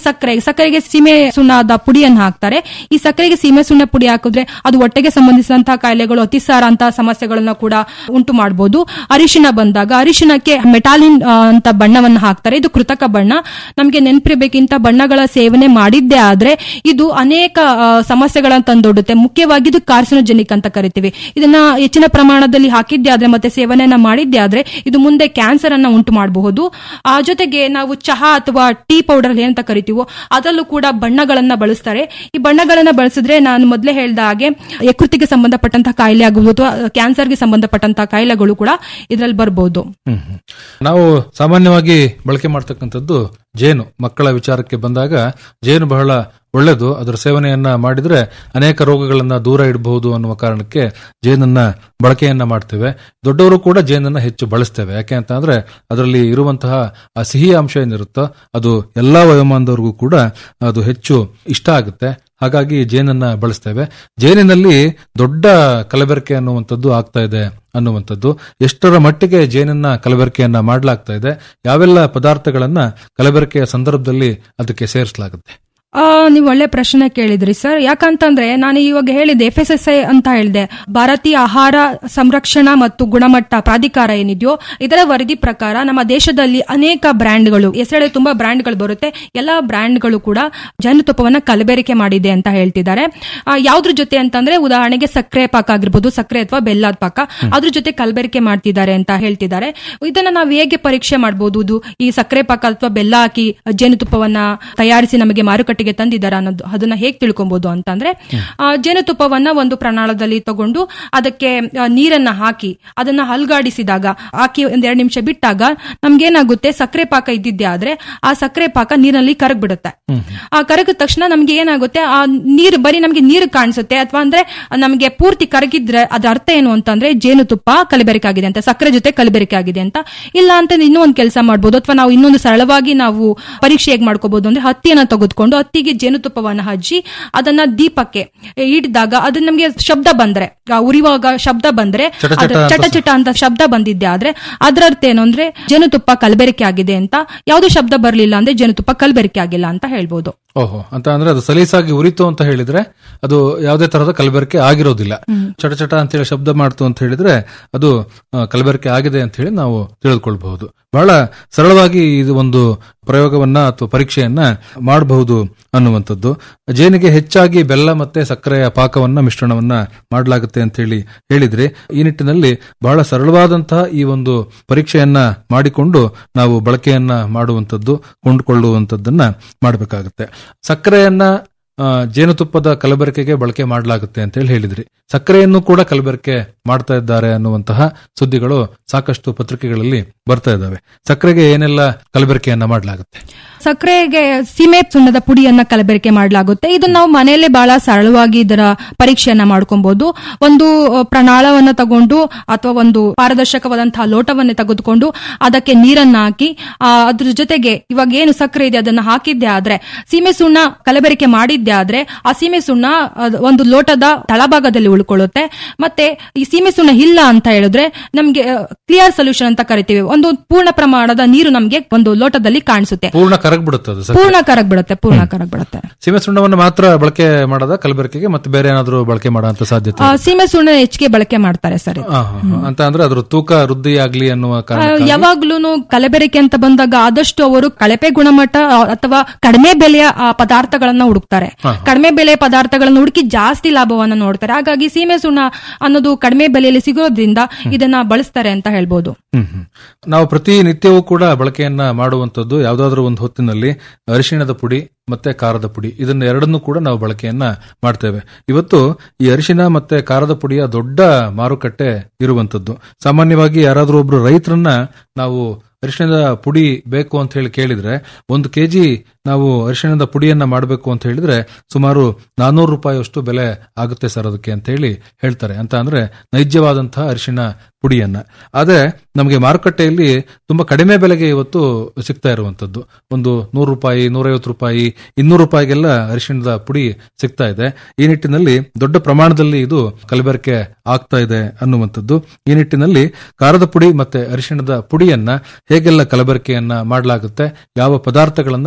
ಸಕ್ಕರೆ ಸಕ್ಕರೆಗೆ ಸೀಮೆ ಸುಣ್ಣದ ಪುಡಿಯನ್ನು ಹಾಕ್ತಾರೆ ಈ ಸಕ್ಕರೆಗೆ ಸೀಮೆ ಸುಣ್ಣ ಪುಡಿ ಹಾಕಿದ್ರೆ ಅದು ಹೊಟ್ಟೆಗೆ ಸಂಬಂಧಿಸಿದಂತಹ ಕಾಯಿಲೆಗಳು ಅತಿಸಾರ ಅಂತ ಸಮಸ್ಯೆಗಳನ್ನ ಕೂಡ ಉಂಟು ಮಾಡಬಹುದು ಅರಿಶಿನ ಬಂದಾಗ ಅರಿಶಿನಕ್ಕೆ ಮೆಟಾಲಿನ್ ಆ, ಅಂತ ಬಣ್ಣವನ್ನು ಹಾಕ್ತಾರೆ ಇದು ಕೃತಕ ಬಣ್ಣ ನಮಗೆ ನೆನಪಿರಬೇಕಿಂತ ಬಣ್ಣಗಳ ಸೇವನೆ ಮಾಡಿದ್ದೇ ಆದ್ರೆ ಇದು ಅನೇಕ ಆ, ಸಮಸ್ಯೆಗಳನ್ನ ತಂದೊಡ್ಡುತ್ತೆ ಮುಖ್ಯವಾಗಿ ಇದು ಕಾರ್ಸಿನೋಜೆನಿಕ್ ಅಂತ ಕರಿತೀವಿ ಇದನ್ನ ಹೆಚ್ಚಿನ ಪ್ರಮಾಣದಲ್ಲಿ ಹಾಕಿದ್ದೆ ಆದ್ರೆ ಮತ್ತೆ ಸೇವನೆಯನ್ನ ಮಾಡಿದ್ದೆ ಆದ್ರೆ ಇದು ಮುಂದೆ ಕ್ಯಾನ್ಸರ್ ಅನ್ನ ಉಂಟು ಮಾಡಬಹುದು ಆ ಜೊತೆಗೆ ನಾವು ಚಹಾ ಅಥವಾ ಟೀ ಪೌಡರ್ ಏನಂತ ಕರಿತೀವೋ ಅದರಲ್ಲೂ ಕೂಡ ಬಣ್ಣಗಳನ್ನ ಬಳಸ್ತಾರೆ ಈ ಬಣ್ಣಗಳನ್ನ ಬಳಸಿದ್ರೆ ನಾನು ಮೊದಲೇ ಹೇಳ್ದ ಹಾಗೆ ಯಕೃತಿಗೆ ಸಂಬಂಧಪಟ್ಟಂತಹ ಕಾಯಿಲೆ ಆಗಬಹುದು ಅಥವಾ ಕ್ಯಾನ್ಸರ್ಗೆ ಸಂಬಂಧಪಟ್ಟಂತಹ ಕಾಯಿಲೆಗಳು ಕೂಡ ಇದರಲ್ಲಿ ಬರಬಹುದು ಹ್ಮ್ ಹ್ಮ್. ನಾವು ಸಾಮಾನ್ಯವಾಗಿ ಬಳಕೆ ಮಾಡ್ತಕ್ಕಂಥದ್ದು ಜೇನು ಮಕ್ಕಳ ವಿಚಾರಕ್ಕೆ ಬಂದಾಗ ಜೇನು ಬಹಳ ಒಳ್ಳೆಯದು ಅದರ ಸೇವನೆಯನ್ನ ಮಾಡಿದ್ರೆ ಅನೇಕ ರೋಗಗಳನ್ನ ದೂರ ಇಡಬಹುದು ಅನ್ನುವ ಕಾರಣಕ್ಕೆ ಜೇನನ್ನ ಬಳಕೆಯನ್ನ ಮಾಡ್ತೇವೆ ದೊಡ್ಡವರು ಕೂಡ ಜೇನನ್ನ ಹೆಚ್ಚು ಬಳಸ್ತೇವೆ ಯಾಕೆ ಅಂತ ಅಂದ್ರೆ ಅದರಲ್ಲಿ ಇರುವಂತಹ ಆ ಸಿಹಿ ಅಂಶ ಏನಿರುತ್ತೋ ಅದು ಎಲ್ಲಾ ವಯೋಮಾನದವರಿಗೂ ಕೂಡ ಅದು ಹೆಚ್ಚು ಇಷ್ಟ ಆಗುತ್ತೆ ಹಾಗಾಗಿ ಜೇನನ್ನ ಬಳಸ್ತೇವೆ ಜೇನಿನಲ್ಲಿ ದೊಡ್ಡ ಕಲಬೆರಕೆ ಅನ್ನುವಂಥದ್ದು ಆಗ್ತಾ ಇದೆ ಅನ್ನುವಂಥದ್ದು ಎಷ್ಟರ ಮಟ್ಟಿಗೆ ಜೇನನ್ನ ಕಲಬೆರಕೆಯನ್ನ ಮಾಡಲಾಗ್ತಾ ಇದೆ ಯಾವೆಲ್ಲ ಪದಾರ್ಥಗಳನ್ನ ಕಲಬೆರಕೆಯ ಸಂದರ್ಭದಲ್ಲಿ ಅದಕ್ಕೆ ಸೇರಿಸಲಾಗುತ್ತೆ ಆ, ನೀವು ಒಳ್ಳೆ ಪ್ರಶ್ನೆ ಕೇಳಿದ್ರಿ ಸರ್ ಯಾಕಂತಂದ್ರೆ ನಾನು ಇವಾಗ ಹೇಳಿದೆ ಎಫ್ ಎಸ್ ಎಸ್ ಐ ಅಂತ ಹೇಳಿದೆ ಭಾರತೀಯ ಆಹಾರ ಸಂರಕ್ಷಣಾ ಮತ್ತು ಗುಣಮಟ್ಟ ಪ್ರಾಧಿಕಾರ ಏನಿದೆಯೋ ಇದರ ವರದಿ ಪ್ರಕಾರ ನಮ್ಮ ದೇಶದಲ್ಲಿ ಅನೇಕ ಬ್ರ್ಯಾಂಡ್ಗಳು ಹೆಸರೇ ತುಂಬಾ ಬ್ರ್ಯಾಂಡ್ಗಳು ಬರುತ್ತೆ ಎಲ್ಲಾ ಬ್ರ್ಯಾಂಡ್ಗಳು ಕೂಡ ಜೇನುತುಪ್ಪವನ್ನ ಕಲಬೆರಕೆ ಮಾಡಿದೆ ಅಂತ ಹೇಳ್ತಿದ್ದಾರೆ ಆ, ಯಾವ್ದ್ರ ಜೊತೆ ಅಂತಂದ್ರೆ ಉದಾಹರಣೆಗೆ ಸಕ್ಕರೆ ಪಾಕ ಆಗಿರ್ಬೋದು ಸಕ್ಕರೆ ಅಥವಾ ಬೆಲ್ಲದ ಪಾಕ ಅದ್ರ ಜೊತೆ ಕಲಬೆರಕೆ ಮಾಡ್ತಿದ್ದಾರೆ ಅಂತ ಹೇಳ್ತಿದ್ದಾರೆ ಇದನ್ನ ನಾವು ಹೇಗೆ ಪರೀಕ್ಷೆ ಮಾಡಬಹುದು ಇದು ಈ ಸಕ್ಕರೆ ಪಾಕ ಅಥವಾ ಬೆಲ್ಲ ಹಾಕಿ ಜೇನುತುಪ್ಪವನ್ನ ತಯಾರಿಸಿ ನಮಗೆ ಮಾರುಕಟ್ಟೆಗೆ ತಂದಿದ್ದಾರೆ ಅನ್ನೋದು ಅದನ್ನ ಹೇಗೆ ತಿಳ್ಕೊಬಹುದು ಅಂತಂದ್ರೆ ಆ, ಜೇನುತುಪ್ಪವನ್ನ ಒಂದು ಪ್ರಣಾಳದಲ್ಲಿ ತಗೊಂಡು ಅದಕ್ಕೆ ಆ, ನೀರನ್ನ ಹಾಕಿ ಅದನ್ನ ಹಲ್ಗಾಡಿಸಿದಾಗ ಹಾಕಿ ಒಂದ್ ಎರಡು ನಿಮಿಷ ಬಿಟ್ಟಾಗ ನಮ್ಗೇನಾಗುತ್ತೆ ಸಕ್ಕರೆ ಪಾಕ ಇದ್ದಿದ್ದೆ ಆದ್ರೆ ಆ ಸಕ್ಕರೆ ಪಾಕ ನೀರಿನಲ್ಲಿ ಕರಗ್ಬಿಡುತ್ತೆ ಆ ಕರಗಿದ ತಕ್ಷಣ ನಮ್ಗೆ ಏನಾಗುತ್ತೆ ಆ ನೀರು ಬರೀ ನಮ್ಗೆ ನೀರು ಕಾಣಿಸುತ್ತೆ ಅಥವಾ ಅಂದ್ರೆ ನಮಗೆ ಪೂರ್ತಿ ಕರಗಿದ್ರೆ ಅದ್ರ ಅರ್ಥ ಏನು ಅಂತಂದ್ರೆ ಜೇನುತುಪ್ಪ ಕಲಬೆರಕೆ ಆಗಿದೆ ಅಂತ ಸಕ್ಕರೆ ಜೊತೆ ಕಲಬೆರಕೆ ಆಗಿದೆ ಅಂತ ಇಲ್ಲ ಅಂತ ಇನ್ನೂ ಒಂದು ಕೆಲಸ ಮಾಡ್ಬೋದು ಅಥವಾ ನಾವು ಇನ್ನೊಂದು ಸರಳವಾಗಿ ನಾವು ಪರೀಕ್ಷೆ ಹೇಗೆ ಮಾಡ್ಕೋಬಹುದು ಅಂದ್ರೆ ಹತ್ತಿಯನ್ನ ತೆಗೆದುಕೊಂಡು ಹತ್ತಿಗೆ ಜೇನುತುಪ್ಪವನ್ನ ಹಚ್ಚಿ ಅದನ್ನ ದೀಪಕ್ಕೆ ಇಡಿದಾಗ ಅದು ನಮ್ಗೆ ಶಬ್ದ ಬಂದ್ರೆ ಆ ಉರಿಯುವಾಗ ಶಬ್ದ ಬಂದ್ರೆ ಚಟ ಚಟ ಅದು ಅಂತ ಚಟ ಚಟ ಅಂತ ಶಬ್ದ ಬಂದಿದ್ದೆ ಆದ್ರೆ ಅದರ ಅರ್ಥ ಏನು ಅಂದ್ರೆ ಜೇನುತುಪ್ಪ ಕಲಬೆರಕೆ ಆಗಿದೆ ಅಂತ ಯಾವ್ದು ಶಬ್ದ ಬರಲಿಲ್ಲ ಅಂದ್ರೆ ಜೇನುತುಪ್ಪ ಕಲಬೆರಕೆ ಆಗಿಲ್ಲ ಅಂತ ಹೇಳ್ಬೋದು ಓಹೋ ಅಂತ ಅಂದ್ರೆ ಅದು ಸಲೀಸಾಗಿ ಉರಿತು ಅಂತ ಹೇಳಿದ್ರೆ ಅದು ಯಾವುದೇ ತರಹದ ಕಲಬೆರಕೆ ಆಗಿರೋದಿಲ್ಲ ಚಟ ಚಟ ಅಂತ ಹೇಳಿ ಶಬ್ದ ಮಾಡ್ತು ಅಂತ ಹೇಳಿದ್ರೆ ಅದು ಆ, ಕಲಬೆರಕೆ ಆಗಿದೆ ಅಂತ ಹೇಳಿ ನಾವು ತಿಳಿದುಕೊಳ್ಬಹುದು ಬಹಳ ಸರಳವಾಗಿ ಇದು ಒಂದು ಪ್ರಯೋಗವನ್ನ ಅಥವಾ ಪರೀಕ್ಷೆಯನ್ನ ಮಾಡಬಹುದು ಅನ್ನುವಂಥದ್ದು ಜೇನಿಗೆ ಹೆಚ್ಚಾಗಿ ಬೆಲ್ಲ ಮತ್ತೆ ಸಕ್ಕರೆಯ ಪಾಕವನ್ನ ಮಿಶ್ರಣವನ್ನ ಮಾಡಲಾಗುತ್ತೆ ಅಂತ ಹೇಳಿ ಹೇಳಿದ್ರೆ ಈ ನಿಟ್ಟಿನಲ್ಲಿ ಬಹಳ ಸರಳವಾದಂತಹ ಈ ಒಂದು ಪರೀಕ್ಷೆಯನ್ನ ಮಾಡಿಕೊಂಡು ನಾವು ಬಳಕೆಯನ್ನ ಮಾಡುವಂಥದ್ದು ಕೊಂಡುಕೊಳ್ಳುವಂಥದ್ದನ್ನ ಮಾಡಬೇಕಾಗುತ್ತೆ ಸಕ್ಕರೆಯನ್ನ ಆ, ಜೇನುತುಪ್ಪದ ಕಲಬೆರಕೆಗೆ ಬಳಕೆ ಮಾಡಲಾಗುತ್ತೆ ಅಂತ ಹೇಳಿ ಹೇಳಿದ್ರಿ ಸಕ್ಕರೆಯನ್ನು ಕೂಡ ಕಲಬೆರಕೆ ಮಾಡ್ತಾ ಇದ್ದಾರೆ ಅನ್ನುವಂತಹ ಸುದ್ದಿಗಳು ಸಾಕಷ್ಟು ಪತ್ರಿಕೆಗಳಲ್ಲಿ ಬರ್ತಾ ಇದ್ದಾವೆ ಸಕ್ಕರೆಗೆ ಏನೆಲ್ಲ ಕಲಬೆರಕೆಯನ್ನ ಮಾಡಲಾಗುತ್ತೆ ಸಕ್ಕರೆಗೆ ಸೀಮೆ ಸುಣ್ಣದ ಪುಡಿಯನ್ನ ಕಲಬೆರಕೆ ಮಾಡಲಾಗುತ್ತೆ ಇದು ನಾವು ಮನೆಯಲ್ಲೇ ಬಹಳ ಸರಳವಾಗಿ ಇದರ ಪರೀಕ್ಷೆಯನ್ನ ಮಾಡ್ಕೊಬಹುದು ಒಂದು ಅ, ಪ್ರಣಾಳವನ್ನ ತಗೊಂಡು ಅಥವಾ ಒಂದು ಪಾರದರ್ಶಕವಾದಂತಹ ಲೋಟವನ್ನ ತೆಗೆದುಕೊಂಡು ಅದಕ್ಕೆ ನೀರನ್ನ ಹಾಕಿ ಆ, ಅದ್ರ ಜೊತೆಗೆ ಇವಾಗ ಏನು ಸಕ್ಕರೆ ಇದೆ ಅದನ್ನ ಹಾಕಿದ್ದೆ ಆದ್ರೆ ಸೀಮೆ ಸುಣ್ಣ ಕಲಬೆರಕೆ ಮಾಡಿದ್ದೆ ಆದ್ರೆ ಆ ಸೀಮೆ ಸುಣ್ಣ ಅದ್ ಒಂದು ಲೋಟದ ತಳಭಾಗದಲ್ಲಿ ಉಳ್ಕೊಳ್ಳುತ್ತೆ ಮತ್ತೆ ಈ ಸೀಮೆ ಸುಣ್ಣ ಇಲ್ಲ ಅಂತ ಹೇಳಿದ್ರೆ ನಮ್ಗೆ ಕ್ಲಿಯರ್ ಸೊಲ್ಯೂಷನ್ ಅಂತ ಕರಿತೀವಿ ಒಂದು ಪೂರ್ಣ ಪ್ರಮಾಣದ ನೀರು ನಮ್ಗೆ ಒಂದು ಲೋಟದಲ್ಲಿ ಕಾಣಿಸುತ್ತೆ ಪೂರ್ಣ ಕರಗ್ಬಿಡುತ್ತೆ ಅದು ಸಕ್ಕರೆ. ಪೂರ್ಣ ಕರಗ್ ಬಿಡುತ್ತೆ ಪೂರ್ಣ ಕರಗ್ ಬಿಡುತ್ತೆ ಸೀಮೆ ಸುಣ್ಣವನ್ನು ಮಾತ್ರ ಬಳಕೆ ಮಾಡದ ಕಲಬೆರಕೆಗೆ ಮತ್ತೆ ಬೇರೆ ಏನಾದರೂ ಬಳಕೆ ಮಾಡುವಂತ ಸಾಧ್ಯತೆ ಆ, ಸೀಮೆ ಸುಣ್ಣ ಹೆಚ್ಚಿಗೆ ಬಳಕೆ ಮಾಡ್ತಾರೆ ಸರ್ ಇದು. ಆ, ಹಾ, ಹಾ. ಅಂತ ಅಂದ್ರೆ ಅದ್ರ ತೂಕ ವೃದ್ಧಿ ಆಗ್ಲಿ ಅನ್ನುವ ಆ, ಕಾರಣ ಯಾವಾಗ್ಲೂನು ಕಲಬೆರಕೆ ಅಂತ ಬಂದಾಗ ಆದಷ್ಟು ಅವರು ಕಳಪೆ ಗುಣಮಟ್ಟ ಆ, ಅಥವಾ ಕಡಿಮೆ ಬೆಲೆಯ ಆ, ಪದಾರ್ಥಗಳನ್ನ ಹುಡುಕ್ತಾರೆ ಕಡಿಮೆ ಬೆಲೆಯ ಪದಾರ್ಥಗಳನ್ನ ಹುಡುಕಿ ಜಾಸ್ತಿ ಲಾಭವನ್ನ ನೋಡ್ತಾರೆ ಹಾಗಾಗಿ ಸೀಮೆ ಸುಣ್ಣ ಅನ್ನೋದು ಕಡಿಮೆ ಬೆಲೆಯಲ್ಲಿ ಸಿಗೋದ್ರಿಂದ ಇದನ್ನ ಬಳಸ್ತಾರೆ ಅಂತ ಹೇಳ್ಬೋದು ಹ್ಮ್ ಹ್ಮ್. ನಾವು ಪ್ರತಿ ನಿತ್ಯವೂ ಕೂಡ ಬಳಕೆಯನ್ನ ಮಾಡುವಂತದ್ದು ಯಾವ್ದಾದ್ರು ಒಂದು ಹೊತ್ತಿನಲ್ಲಿ ಅರಿಶಿಣದ ಪುಡಿ ಮತ್ತೆ ಖಾರದ ಪುಡಿ ಇದನ್ನ ಎರಡನ್ನೂ ಕೂಡ ನಾವು ಬಳಕೆಯನ್ನ ಮಾಡ್ತೇವೆ ಇವತ್ತು ಈ ಅರಿಶಿಣ ಮತ್ತೆ ಖಾರದ ಪುಡಿಯ ದೊಡ್ಡ ಮಾರುಕಟ್ಟೆ ಇರುವಂತದ್ದು ಸಾಮಾನ್ಯವಾಗಿ ಯಾರಾದ್ರೂ ಒಬ್ರು ರೈತರನ್ನ ನಾವು ಅರಿಶಿಣದ ಪುಡಿ ಬೇಕು ಅಂತ ಹೇಳಿ ಕೇಳಿದ್ರೆ ಒಂದು ಕೆಜಿ ನಾವು ಅರಿಶಿಣದ ಪುಡಿಯನ್ನ ಮಾಡಬೇಕು ಅಂತ ಹೇಳಿದ್ರೆ ಸುಮಾರು ನಾನೂರು ರೂಪಾಯಿಯಷ್ಟು ಬೆಲೆ ಆಗುತ್ತೆ ಸರ್ ಅದಕ್ಕೆ ಅಂತ ಹೇಳಿ ಹೇಳ್ತಾರೆ ಅಂತ ಅಂದ್ರೆ ನೈಜವಾದಂತಹ ಅರಿಶಿಣ ಪುಡಿಯನ್ನ ಆದ್ರೆ ನಮಗೆ ಮಾರುಕಟ್ಟೆಯಲ್ಲಿ ತುಂಬಾ ಕಡಿಮೆ ಬೆಲೆಗೆ ಇವತ್ತು ಸಿಗ್ತಾ ಇರುವಂತದ್ದು ಒಂದು ನೂರು ರೂಪಾಯಿ ನೂರೈವತ್ತು ರೂಪಾಯಿ ಇನ್ನೂರು ರೂಪಾಯಿಗೆಲ್ಲ ಅರಿಶಿಣದ ಪುಡಿ ಸಿಗ್ತಾ ಇದೆ ಈ ನಿಟ್ಟಿನಲ್ಲಿ ದೊಡ್ಡ ಪ್ರಮಾಣದಲ್ಲಿ ಇದು ಕಲಬೆರಕೆ ಆಗ್ತಾ ಇದೆ ಅನ್ನುವಂಥದ್ದು ಈ ನಿಟ್ಟಿನಲ್ಲಿ ಖಾರದ ಪುಡಿ ಮತ್ತೆ ಅರಿಶಿಣದ ಪುಡಿಯನ್ನ ಹೇಗೆಲ್ಲ ಕಲಬೆರಕೆಯನ್ನ ಮಾಡಲಾಗುತ್ತೆ ಯಾವ ಪದಾರ್ಥಗಳನ್ನ ಇಲ್ಲಿ ಬಳಕೆ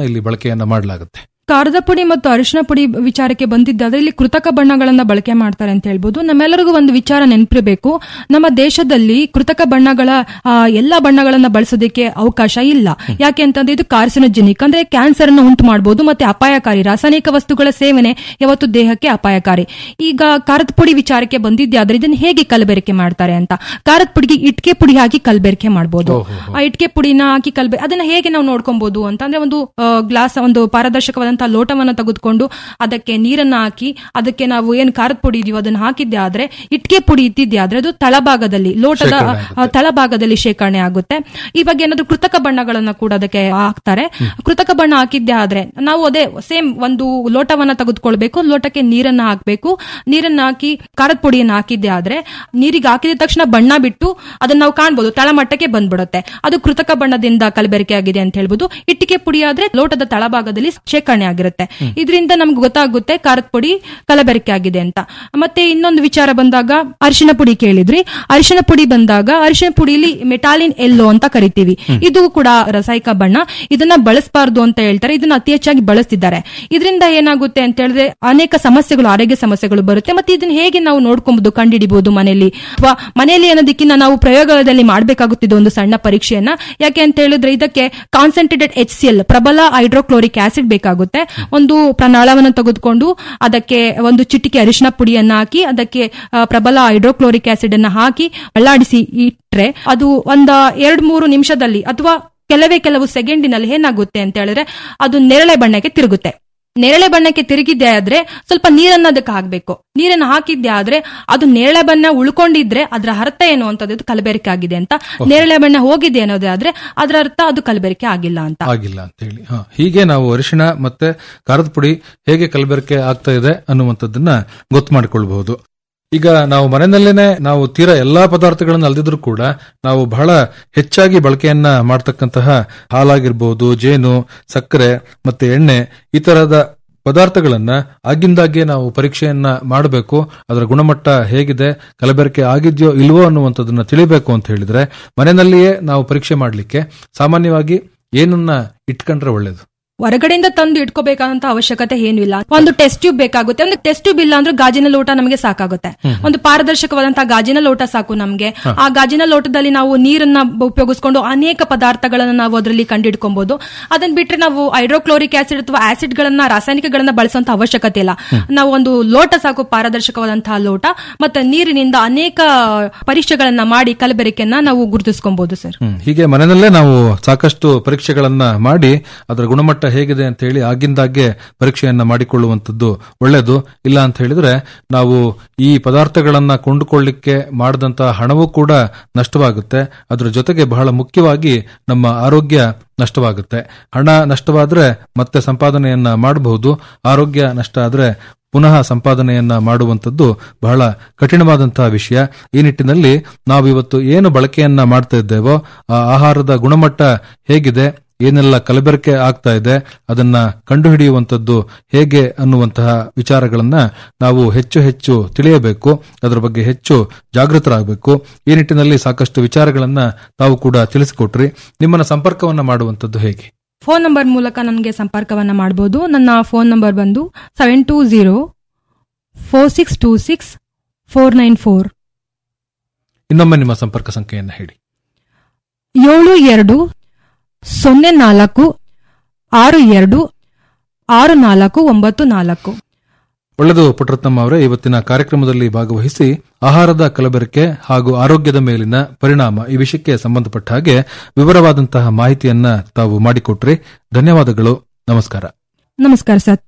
ಬಳಕೆಯನ್ನ ಮಾಡಲಾಗುತ್ತೆ ಖಾರದ ಪುಡಿ ಮತ್ತು ಅರಿಶಿನ ಪುಡಿ ವಿಚಾರಕ್ಕೆ ಬಂದಿದ್ದಾದ್ರೆ ಇಲ್ಲಿ ಕೃತಕ ಬಣ್ಣಗಳನ್ನ ಬಳಕೆ ಮಾಡ್ತಾರೆ ಅಂತ ಹೇಳ್ಬೋದು ನಮ್ಮೆಲ್ಲರಿಗೂ ಒಂದು ವಿಚಾರ ನೆನಪಿರಬೇಕು ನಮ್ಮ ದೇಶದಲ್ಲಿ ಕೃತಕ ಬಣ್ಣಗಳ ಆ, ಎಲ್ಲ ಬಣ್ಣಗಳನ್ನ ಬಳಸೋದಕ್ಕೆ ಅವಕಾಶ ಇಲ್ಲ ಯಾಕೆ ಅಂತಂದ್ರೆ ಇದು ಕಾರ್ಸಿನೋಜೆನಿಕ್ ಅಂದ್ರೆ ಕ್ಯಾನ್ಸರ್ ಅನ್ನು ಉಂಟು ಮಾಡಬಹುದು ಮತ್ತೆ ಅಪಾಯಕಾರಿ ರಾಸಾಯನಿಕ ವಸ್ತುಗಳ ಸೇವನೆ ಯಾವತ್ತು ದೇಹಕ್ಕೆ ಅಪಾಯಕಾರಿ ಈಗ ಖಾರದ ಪುಡಿ ವಿಚಾರಕ್ಕೆ ಬಂದಿದ್ದೆ ಆದ್ರೆ ಇದನ್ನ ಹೇಗೆ ಕಲಬೆರಕೆ ಮಾಡ್ತಾರೆ ಅಂತ ಖಾರದ ಪುಡಿಗೆ ಇಟ್ಕೆ ಪುಡಿ ಹಾಕಿ ಕಲಬೆರಕೆ ಮಾಡಬಹುದು ಆ ಇಟ್ಕೆ ಪುಡಿನ ಹಾಕಿ ಕಲ್ಬೆ ಅದನ್ನ ಹೇಗೆ ನಾವು ನೋಡ್ಕೊಬಹುದು ಅಂತ ಅಂದ್ರೆ ಒಂದು ಗ್ಲಾಸ್ ಒಂದು ಪಾರದರ್ಶಕವಾದಂತಹ ಲೋಟವನ್ನ ತೆಗೆದುಕೊಂಡು ಅದಕ್ಕೆ ನೀರನ್ನ ಹಾಕಿ ಅದಕ್ಕೆ ನಾವು ಏನ್ ಖಾರದ ಪುಡಿ ಇದೆಯೋ ಅದನ್ನ ಹಾಕಿದ್ದೆ ಆದ್ರೆ ಇಟ್ಕೆ ಪುಡಿ ಇದ್ದಿದ್ದೆ ಆದ್ರೆ ಅದು ತಳಭಾಗದಲ್ಲಿ ಲೋಟದ ಶೇಖರಣೆ ಆ, ತಳಭಾಗದಲ್ಲಿ ಶೇಖರಣೆ ಆಗುತ್ತೆ ಇವಾಗ ಏನಾದ್ರು ಕೃತಕ ಬಣ್ಣಗಳನ್ನ ಕೂಡ ಅದಕ್ಕೆ ಹಾಕ್ತಾರೆ ಕೃತಕ ಬಣ್ಣ ಹಾಕಿದ್ದೆ ಆದ್ರೆ ನಾವು ಅದೇ ಸೇಮ್ ಒಂದು ಲೋಟವನ್ನ ತೆಗೆದುಕೊಳ್ಬೇಕು ಲೋಟಕ್ಕೆ ನೀರನ್ನ ಹಾಕ್ಬೇಕು ನೀರನ್ನ ಹಾಕಿ ಖಾರದ ಪುಡಿಯನ್ನ ಹಾಕಿದ್ದೆ ಆದ್ರೆ ನೀರಿಗೆ ಹಾಕಿದ ತಕ್ಷಣ ಬಣ್ಣ ಬಿಟ್ಟು ಅದನ್ನ ನಾವು ಕಾಣ್ಬೋದು ತಳಮಟ್ಟಕ್ಕೆ ಬಂದ್ಬಿಡುತ್ತೆ ಅದು ಕೃತಕ ಬಣ್ಣದಿಂದ ಕಲಬೆರಕೆ ಆಗಿದೆ ಅಂತ ಹೇಳ್ಬೋದು ಇಟ್ಟಿಗೆ ಪುಡಿ ಆದ್ರೆ ಲೋಟದ ತಳಭಾಗದಲ್ಲಿ ಶೇಖರಣೆ ಆಗಿರುತ್ತೆ ಇದರಿಂದ ನಮ್ಗೆ ಗೊತ್ತಾಗುತ್ತೆ ಖಾರದ ಪುಡಿ ಕಲಬೆರಕೆ ಆಗಿದೆ ಅಂತ ಮತ್ತೆ ಇನ್ನೊಂದು ವಿಚಾರ ಬಂದಾಗ ಅರಿಶಿನ ಪುಡಿ ಕೇಳಿದ್ರಿ ಅರಿಶಿನ ಪುಡಿ ಬಂದಾಗ ಅರಿಶಿನ ಪುಡಿಲಿ ಮೆಟಾಲಿನ್ ಎಲ್ಲೋ ಅಂತ ಕರಿತೀವಿ ಇದು ಕೂಡ ರಾಸಾಯನಿಕ ಬಣ್ಣ ಇದನ್ನ ಬಳಸಬಾರ್ದು ಅಂತ ಹೇಳ್ತಾರೆ ಇದನ್ನ ಅತಿ ಹೆಚ್ಚಾಗಿ ಬಳಸ್ತಿದ್ದಾರೆ ಇದರಿಂದ ಏನಾಗುತ್ತೆ ಅಂತ ಹೇಳಿದ್ರೆ ಅನೇಕ ಸಮಸ್ಯೆಗಳು ಆರೋಗ್ಯ ಸಮಸ್ಯೆಗಳು ಬರುತ್ತೆ ಮತ್ತೆ ಇದನ್ನ ಹೇಗೆ ನಾವು ನೋಡ್ಕೊಬಹುದು ಕಂಡುಹಿಡಿಬಹುದು ಮನೆಯಲ್ಲಿ ಅಥವಾ ಮನೆಯಲ್ಲಿ ಅನ್ನೋದಕ್ಕಿಂತ ನಾವು ಪ್ರಯೋಗದಲ್ಲಿ ಮಾಡಬೇಕಾಗುತ್ತಿದೆ ಒಂದು ಸಣ್ಣ ಪರೀಕ್ಷೆಯನ್ನ ಯಾಕೆ ಅಂತ ಹೇಳಿದ್ರೆ ಇದಕ್ಕೆ ಕಾನ್ಸಂಟ್ರೇಟೆಡ್ ಎಚ್ ಸಿ ಎಲ್ ಪ್ರಬಲ ಹೈಡ್ರೋಕ್ಲೋರಿಕ್ ಆಸಿಡ್ ಬೇಕಾಗುತ್ತೆ ಒಂದು ಪ್ರಣಾಳವನ್ನು ತೆಗೆದುಕೊಂಡು ಅದಕ್ಕೆ ಒಂದು ಚಿಟಿಕೆ ಅರಿಶಿನ ಪುಡಿಯನ್ನ ಹಾಕಿ ಅದಕ್ಕೆ ಆ, ಪ್ರಬಲ ಹೈಡ್ರೋಕ್ಲೋರಿಕ್ ಆಸಿಡ್ ಅನ್ನ ಹಾಕಿ ಅಳ್ಳಾಡಿಸಿ ಇಟ್ರೆ ಅದು ಒಂದ ಎರಡ್ ಮೂರು ನಿಮಿಷದಲ್ಲಿ ಅಥವಾ ಕೆಲವೇ ಕೆಲವು ಸೆಕೆಂಡಿನಲ್ಲಿ ಏನಾಗುತ್ತೆ ಅಂತ ಹೇಳಿದ್ರೆ ಅದು ನೇರಳೆ ಬಣ್ಣಕ್ಕೆ ತಿರುಗುತ್ತೆ ನೇರಳೆ ಬಣ್ಣಕ್ಕೆ ತಿರುಗಿದ್ದೆ ಆದ್ರೆ ಸ್ವಲ್ಪ ನೀರನ್ನ ಅದಕ್ಕೆ ಹಾಕ್ಬೇಕು ನೀರನ್ನ ಹಾಕಿದ್ದೆ ಆದ್ರೆ ಅದು ನೇರಳೆ ಬಣ್ಣ ಉಳ್ಕೊಂಡಿದ್ರೆ ಅದರ ಅರ್ಥ ಏನು ಅಂತದ್ದು ಕಲಬೆರಕೆ ಆಗಿದೆ ಅಂತ ನೇರಳೆ ಬಣ್ಣ ಹೋಗಿದೆ ಅನ್ನೋದೇ ಆದ್ರೆ ಅದರ ಅರ್ಥ ಅದು ಕಲಬೆರಕೆ ಆಗಿಲ್ಲ ಅಂತ ಆಗಿಲ್ಲ ಅಂತ ಹೇಳಿ ಹ. ಹೀಗೆ ನಾವು ಅರಿಶಿಣ ಮತ್ತೆ ಖಾರದ ಪುಡಿ ಹೇಗೆ ಕಲಬೆರಕೆ ಆಗ್ತಾ ಇದೆ ಅನ್ನುವಂಥದ್ದನ್ನ ಗೊತ್ತು ಮಾಡಿಕೊಳ್ಬಹುದು ಈಗ ನಾವು ಮನೆಯಲ್ಲೇನೆ ನಾವು ತೀರಾ ಎಲ್ಲಾ ಪದಾರ್ಥಗಳನ್ನು ಅಲ್ದಿದ್ರು ಕೂಡ ನಾವು ಬಹಳ ಹೆಚ್ಚಾಗಿ ಬಳಕೆಯನ್ನ ಮಾಡ್ತಕ್ಕಂತಹ ಹಾಲಾಗಿರ್ಬೋದು ಜೇನು ಸಕ್ಕರೆ ಮತ್ತೆ ಎಣ್ಣೆ ಈ ತರಹದ ಪದಾರ್ಥಗಳನ್ನ ಆಗಿಂದಾಗ್ಗೆ ನಾವು ಪರೀಕ್ಷೆಯನ್ನ ಮಾಡಬೇಕು ಅದರ ಗುಣಮಟ್ಟ ಹೇಗಿದೆ ಕಲಬೆರಕೆ ಆಗಿದೆಯೋ ಇಲ್ವೋ ಅನ್ನುವಂಥದ್ದನ್ನ ತಿಳಿಬೇಕು ಅಂತ ಹೇಳಿದ್ರೆ ಮನೆಯಲ್ಲಿಯೇ ನಾವು ಪರೀಕ್ಷೆ ಮಾಡಲಿಕ್ಕೆ ಸಾಮಾನ್ಯವಾಗಿ ಏನನ್ನ ಇಟ್ಕೊಂಡ್ರೆ ಒಳ್ಳೇದು ಹೊರಗಡೆಯಿಂದ ತಂದು ಇಟ್ಕೋಬೇಕಾದಂತ ಅವಶ್ಯಕತೆ ಏನು ಇಲ್ಲ ಒಂದು ಟೆಸ್ಟ್ ಟ್ಯೂಬ್ ಬೇಕಾಗುತ್ತೆ ಒಂದು ಟೆಸ್ಟ್ ಟ್ಯೂಬ್ ಇಲ್ಲ ಅಂದ್ರೆ ಗಾಜಿನ ಲೋಟ ನಮಗೆ ಸಾಕಾಗುತ್ತೆ ಒಂದು ಪಾರದರ್ಶಕವಾದಂತಹ ಗಾಜಿನ ಲೋಟ ಸಾಕು ನಮಗೆ ಆ ಗಾಜಿನ ಲೋಟದಲ್ಲಿ ನಾವು ನೀರನ್ನ ಉಪಯೋಗಿಸ್ಕೊಂಡು ಅನೇಕ ಪದಾರ್ಥಗಳನ್ನ ನಾವು ಅದರಲ್ಲಿ ಕಂಡಿಡ್ಕೊಬಹುದು ಅದನ್ನ ಬಿಟ್ರೆ ನಾವು ಹೈಡ್ರೋಕ್ಲೋರಿಕ್ ಆಸಿಡ್ ಅಥವಾ ಆಸಿಡ್ ಗಳನ್ನ ರಾಸಾಯನಿಕಗಳನ್ನ ಬಳಸುವಂತ ಅವಶ್ಯಕತೆ ಇಲ್ಲ ನಾವು ಒಂದು ಲೋಟ ಸಾಕು ಪಾರದರ್ಶಕವಾದಂತಹ ಲೋಟ ಮತ್ತೆ ನೀರಿನಿಂದ ಅನೇಕ ಪರೀಕ್ಷೆಗಳನ್ನ ಮಾಡಿ ಕಲಬೆರಕೆಯನ್ನ ನಾವು ಗುರುತಿಸ್ಕೊಬಹುದು ಸರ್ ಹ್ಮ್. ಹೀಗೆ ಮನೆಯಲ್ಲೇ ನಾವು ಸಾಕಷ್ಟು ಪರೀಕ್ಷೆಗಳನ್ನ ಮಾಡಿ ಅದರ ಗುಣಮಟ್ಟ ಹೇಗಿದೆ ಅಂತ ಹೇಳಿ ಆಗಿಂದಾಗ್ಗೆ ಪರೀಕ್ಷೆಯನ್ನ ಮಾಡಿಕೊಳ್ಳುವಂತದ್ದು ಒಳ್ಳೆಯದು ಇಲ್ಲ ಅಂತ ಹೇಳಿದ್ರೆ ನಾವು ಈ ಪದಾರ್ಥಗಳನ್ನ ಕೊಂಡುಕೊಳ್ಳಿಕ್ಕೆ ಮಾಡಿದಂತಹ ಹಣವೂ ಕೂಡ ನಷ್ಟವಾಗುತ್ತೆ ಅದರ ಜೊತೆಗೆ ಬಹಳ ಮುಖ್ಯವಾಗಿ ನಮ್ಮ ಆರೋಗ್ಯ ನಷ್ಟವಾಗುತ್ತೆ ಹಣ ನಷ್ಟವಾದ್ರೆ ಮತ್ತೆ ಸಂಪಾದನೆಯನ್ನ ಮಾಡಬಹುದು ಆರೋಗ್ಯ ನಷ್ಟ ಆದ್ರೆ ಪುನಃ ಸಂಪಾದನೆಯನ್ನ ಮಾಡುವಂತದ್ದು ಬಹಳ ಕಠಿಣವಾದಂತಹ ವಿಷಯ ಈ ನಿಟ್ಟಿನಲ್ಲಿ ನಾವು ಇವತ್ತು ಏನು ಬಳಕೆಯನ್ನ ಮಾಡ್ತಾ ಇದ್ದೇವೋ ಆ ಆಹಾರದ ಗುಣಮಟ್ಟ ಹೇಗಿದೆ ಏನೆಲ್ಲ ಕಲಬೆರಕೆ ಆಗ್ತಾ ಇದೆ ಅದನ್ನ ಕಂಡುಹಿಡಿಯುವಂತದ್ದು ಹೇಗೆ ಅನ್ನುವಂತಹ ವಿಚಾರಗಳನ್ನ ನಾವು ಹೆಚ್ಚು ಹೆಚ್ಚು ತಿಳಿಯಬೇಕು ಅದರ ಬಗ್ಗೆ ಹೆಚ್ಚು ಜಾಗೃತರಾಗಬೇಕು ಈ ನಿಟ್ಟಿನಲ್ಲಿ ಸಾಕಷ್ಟು ವಿಚಾರಗಳನ್ನ ತಾವು ಕೂಡ ತಿಳಿಸಿಕೊಟ್ರಿ ನಿಮ್ಮನ್ನ ಸಂಪರ್ಕವನ್ನ ಮಾಡುವಂತದ್ದು ಹೇಗೆ ಫೋನ್ ನಂಬರ್ ಮೂಲಕ ನನಗೆ ಸಂಪರ್ಕವನ್ನ ಮಾಡಬಹುದು ನನ್ನ ಫೋನ್ ನಂಬರ್ ಬಂದು seven two zero four six two six four nine four ಇನ್ನೊಮ್ಮೆ ನಿಮ್ಮ ಸಂಪರ್ಕ ಸಂಖ್ಯೆಯನ್ನ ಹೇಳಿ ಏಳು ಎರಡು ಸೊನ್ನೆ ನಾಲ್ಕು ಆರು ಎರಡು ಆರು ನಾಲ್ಕು ಒಂಬತ್ತು ನಾಲ್ಕು ಒಳ್ಳೆದು ಪುಟ್ಟರತ್ನಮ್ಮ ಅವರೇ ಇವತ್ತಿನ ಕಾರ್ಯಕ್ರಮದಲ್ಲಿ ಭಾಗವಹಿಸಿ ಆಹಾರದ ಕಲಬೆರಕೆ ಹಾಗೂ ಆರೋಗ್ಯದ ಮೇಲಿನ ಪರಿಣಾಮ ಈ ವಿಷಯಕ್ಕೆ ಸಂಬಂಧಪಟ್ಟ ಹಾಗೆ ವಿವರವಾದಂತಹ ಮಾಹಿತಿಯನ್ನ ತಾವು ಮಾಡಿಕೊಟ್ರಿ ಧನ್ಯವಾದಗಳು ನಮಸ್ಕಾರ ನಮಸ್ಕಾರ ಸರ್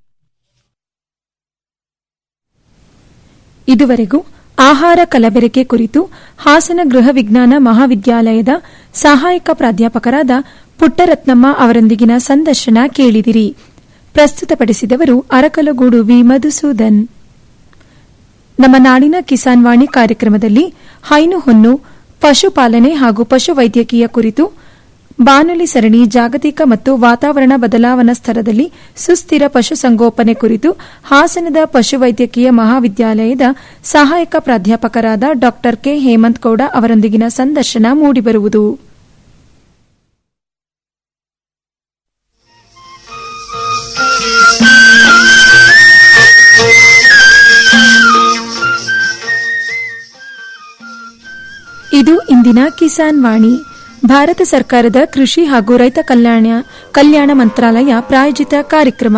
ಇದುವರೆಗೂ ಆಹಾರ ಕಲಬೆರಕೆ ಕುರಿತು ಹಾಸನ ಗೃಹ ವಿಜ್ಞಾನ ಮಹಾವಿದ್ಯಾಲಯದ ಸಹಾಯಕ ಪ್ರಾಧ್ಯಾಪಕರಾದ ಪುಟ್ಟರತ್ನಮ್ಮ ಅವರೊಂದಿಗಿನ ಸಂದರ್ಶನ ಕೇಳಿದಿರಿ ಪ್ರಸ್ತುತಪಡಿಸಿದವರು ಅರಕಲಗೂಡು ವಿ ಮಧುಸೂದನ್ ನಮ್ಮ ನಾಡಿನ ಕಿಸಾನ್ ವಾಣಿ ಕಾರ್ಯಕ್ರಮದಲ್ಲಿ ಹೈನು ಹೊನ್ನು ಪಶುಪಾಲನೆ ಹಾಗೂ ಪಶುವೈದ್ಯಕೀಯ ಕುರಿತು ಬಾನುಲಿ ಸರಣಿ ಜಾಗತಿಕ ಮತ್ತು ವಾತಾವರಣ ಬದಲಾವಣಾ ಸ್ತರದಲ್ಲಿ ಸುಸ್ಥಿರ ಪಶುಸಂಗೋಪನೆ ಕುರಿತು ಹಾಸನದ ಪಶುವೈದ್ಯಕೀಯ ಮಹಾವಿದ್ಯಾಲಯದ ಸಹಾಯಕ ಪ್ರಾಧ್ಯಾಪಕರಾದ ಡಾ ಕೆ ಹೇಮಂತ್ ಗೌಡ ಅವರೊಂದಿಗಿನ ಸಂದರ್ಶನ ಮೂಡಿಬರುವುದು ಇಂದಿನ ಕಿಸಾನ್ ವಾಣಿ ಭಾರತ ಸರ್ಕಾರದ ಕೃಷಿ ಹಾಗೂ ರೈತ ಕಲ್ಯಾಣ ಕಲ್ಯಾಣ ಮಂತ್ರಾಲಯ ಪ್ರಾಯೋಜಿತ ಕಾರ್ಯಕ್ರಮ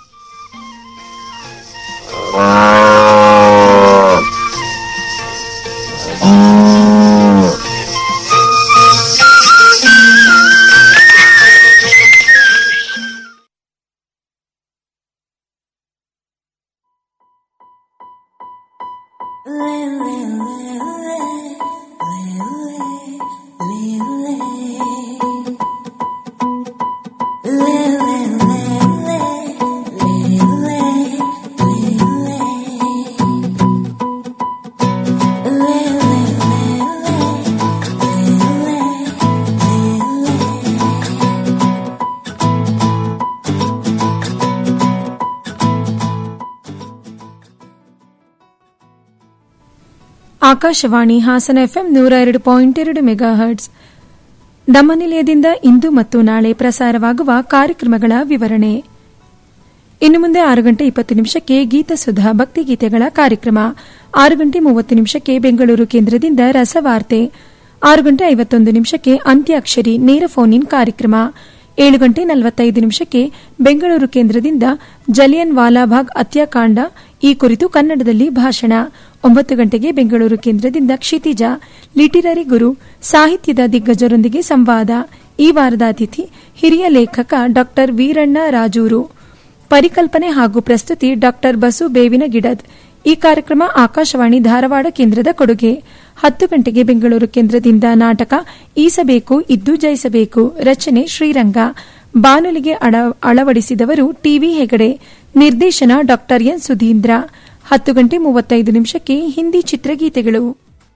ಆಕಾಶವಾಣಿ ಹಾಸನ ಎಫ್ಎಂ ನೂರ ಎರಡು ಪಾಯಿಂಟ್ ಎರಡು ಮೆಗಾ ಹರ್ಟ್ಸ್ ನಮ್ಮ ನಿಲಯದಿಂದ ಇಂದು ಮತ್ತು ನಾಳೆ ಪ್ರಸಾರವಾಗುವ ಕಾರ್ಯಕ್ರಮಗಳ ವಿವರಣೆ ಇನ್ನು ಮುಂದೆ ಆರು ಗಂಟೆ ಇಪ್ಪತ್ತು ನಿಮಿಷಕ್ಕೆ ಗೀತಸುಧಾ ಭಕ್ತಿಗೀತೆಗಳ ಕಾರ್ಯಕ್ರಮ ಆರು ಗಂಟೆ ಮೂವತ್ತು ನಿಮಿಷಕ್ಕೆ ಬೆಂಗಳೂರು ಕೇಂದ್ರದಿಂದ ರಸವಾರ್ತೆ ಆರು ಗಂಟೆ ಐವತ್ತೊಂದು ನಿಮಿಷಕ್ಕೆ ಅಂತ್ಯಾಕ್ಷರಿ ನೇರ ಫೋನ್ ಇನ್ ಕಾರ್ಯಕ್ರಮ ಏಳು ಗಂಟೆ ನಲವತ್ತೈದು ನಿಮಿಷಕ್ಕೆ ಬೆಂಗಳೂರು ಕೇಂದ್ರದಿಂದ ಜಲಿಯನ್ ವಾಲಾಬಾಗ್ ಹತ್ಯಾಕಾಂಡ ಈ ಕುರಿತು ಕನ್ನಡದಲ್ಲಿ ಭಾಷಣ ಒಂಬತ್ತು ಗಂಟೆಗೆ ಬೆಂಗಳೂರು ಕೇಂದ್ರದಿಂದ ಕ್ಷಿತಿಜ ಲಿಟಿರರಿ ಗುರು ಸಾಹಿತ್ಯದ ದಿಗ್ಗಜರೊಂದಿಗೆ ಸಂವಾದ ಈ ವಾರದ ಅತಿಥಿ ಹಿರಿಯ ಲೇಖಕ ಡಾ ವೀರಣ್ಣ ರಾಜೂರು ಪರಿಕಲ್ಪನೆ ಹಾಗೂ ಪ್ರಸ್ತುತಿ ಡಾ ಬಸು ಬೇವಿನ ಗಿಡದ್ ಈ ಕಾರ್ಯಕ್ರಮ ಆಕಾಶವಾಣಿ ಧಾರವಾಡ ಕೇಂದ್ರದ ಕೊಡುಗೆ ಹತ್ತು ಗಂಟೆಗೆ ಬೆಂಗಳೂರು ಕೇಂದ್ರದಿಂದ ನಾಟಕ ಈಸಬೇಕು ಇದ್ದು ಜಯಿಸಬೇಕು ರಚನೆ ಶ್ರೀರಂಗ ಬಾನುಲಿಗೆ ಅಳವಡಿಸಿದವರು ಟಿವಿ ಹೆಗಡೆ ನಿರ್ದೇಶನ ಡಾ ಎನ್ ಸುಧೀಂದ್ರ ಹತ್ತು ಗಂಟೆ ಮೂವತ್ತೈದು ನಿಮಿಷಕ್ಕೆ ಹಿಂದಿ ಚಿತ್ರಗೀತೆಗಳು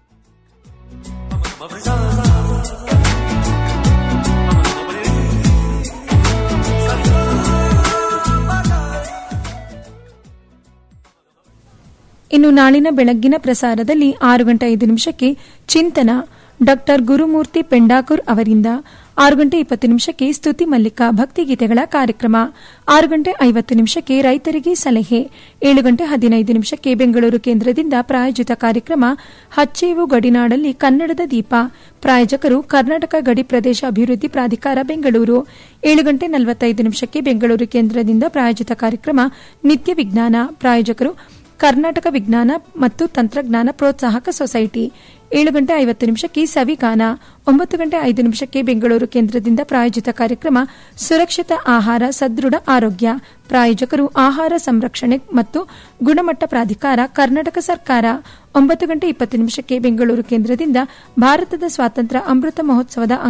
ಇನ್ನು ನಾಳಿನ ಬೆಳಗ್ಗಿನ ಪ್ರಸಾರದಲ್ಲಿ ಆರು ಗಂಟೆ ಐದು ನಿಮಿಷಕ್ಕೆ ಚಿಂತನ ಡಾ ಗುರುಮೂರ್ತಿ ಪೆಂಡಾಕುರ್ ಅವರಿಂದ ಆರು ಗಂಟೆ ಇಪ್ಪತ್ತು ನಿಮಿಷಕ್ಕೆ ಸ್ತುತಿ ಮಲ್ಲಿಕ ಭಕ್ತಿಗೀತೆಗಳ ಕಾರ್ಯಕ್ರಮ ಆರು ಗಂಟೆ ಐವತ್ತು ನಿಮಿಷಕ್ಕೆ ರೈತರಿಗೆ ಸಲಹೆ ಏಳು ಗಂಟೆ ಹದಿನೈದು ನಿಮಿಷಕ್ಕೆ ಬೆಂಗಳೂರು ಕೇಂದ್ರದಿಂದ ಪ್ರಾಯೋಜಿತ ಕಾರ್ಯಕ್ರಮ ಹಚ್ಚೇವು ಗಡಿನಾಡಲ್ಲಿ ಕನ್ನಡದ ದೀಪ ಪ್ರಾಯೋಜಕರು ಕರ್ನಾಟಕ ಗಡಿ ಪ್ರದೇಶ ಅಭಿವೃದ್ಧಿ ಪ್ರಾಧಿಕಾರ ಬೆಂಗಳೂರು ಏಳು ಗಂಟೆ ನಲವತ್ತೈದು ನಿಮಿಷಕ್ಕೆ ಬೆಂಗಳೂರು ಕೇಂದ್ರದಿಂದ ಪ್ರಾಯೋಜಿತ ಕಾರ್ಯಕ್ರಮ ನಿತ್ಯ ವಿಜ್ಞಾನ ಪ್ರಾಯೋಜಕರು ಕರ್ನಾಟಕ ವಿಜ್ಞಾನ ಮತ್ತು ತಂತ್ರಜ್ಞಾನ ಪ್ರೋತ್ಸಾಹಕ ಸೊಸೈಟಿ ಏಳು ಗಂಟೆ ಐವತ್ತು ನಿಮಿಷಕ್ಕೆ ಸವಿಗಾನ ಒಂಬತ್ತು ಗಂಟೆ ಐದು ನಿಮಿಷಕ್ಕೆ ಬೆಂಗಳೂರು ಕೇಂದ್ರದಿಂದ ಪ್ರಾಯೋಜಿತ ಕಾರ್ಯಕ್ರಮ ಸುರಕ್ಷಿತ ಆಹಾರ ಸದೃಢ ಆರೋಗ್ಯ ಪ್ರಾಯೋಜಕರು ಆಹಾರ ಸಂರಕ್ಷಣೆ ಮತ್ತು ಗುಣಮಟ್ಟ ಪ್ರಾಧಿಕಾರ ಕರ್ನಾಟಕ ಸರ್ಕಾರ ಒಂಬತ್ತು ಗಂಟೆ ಇಪ್ಪತ್ತು ನಿಮಿಷಕ್ಕೆ ಬೆಂಗಳೂರು ಕೇಂದ್ರದಿಂದ ಭಾರತದ ಸ್ವಾತಂತ್ರ್ಯ ಅಮೃತ ಮಹೋತ್ಸವದ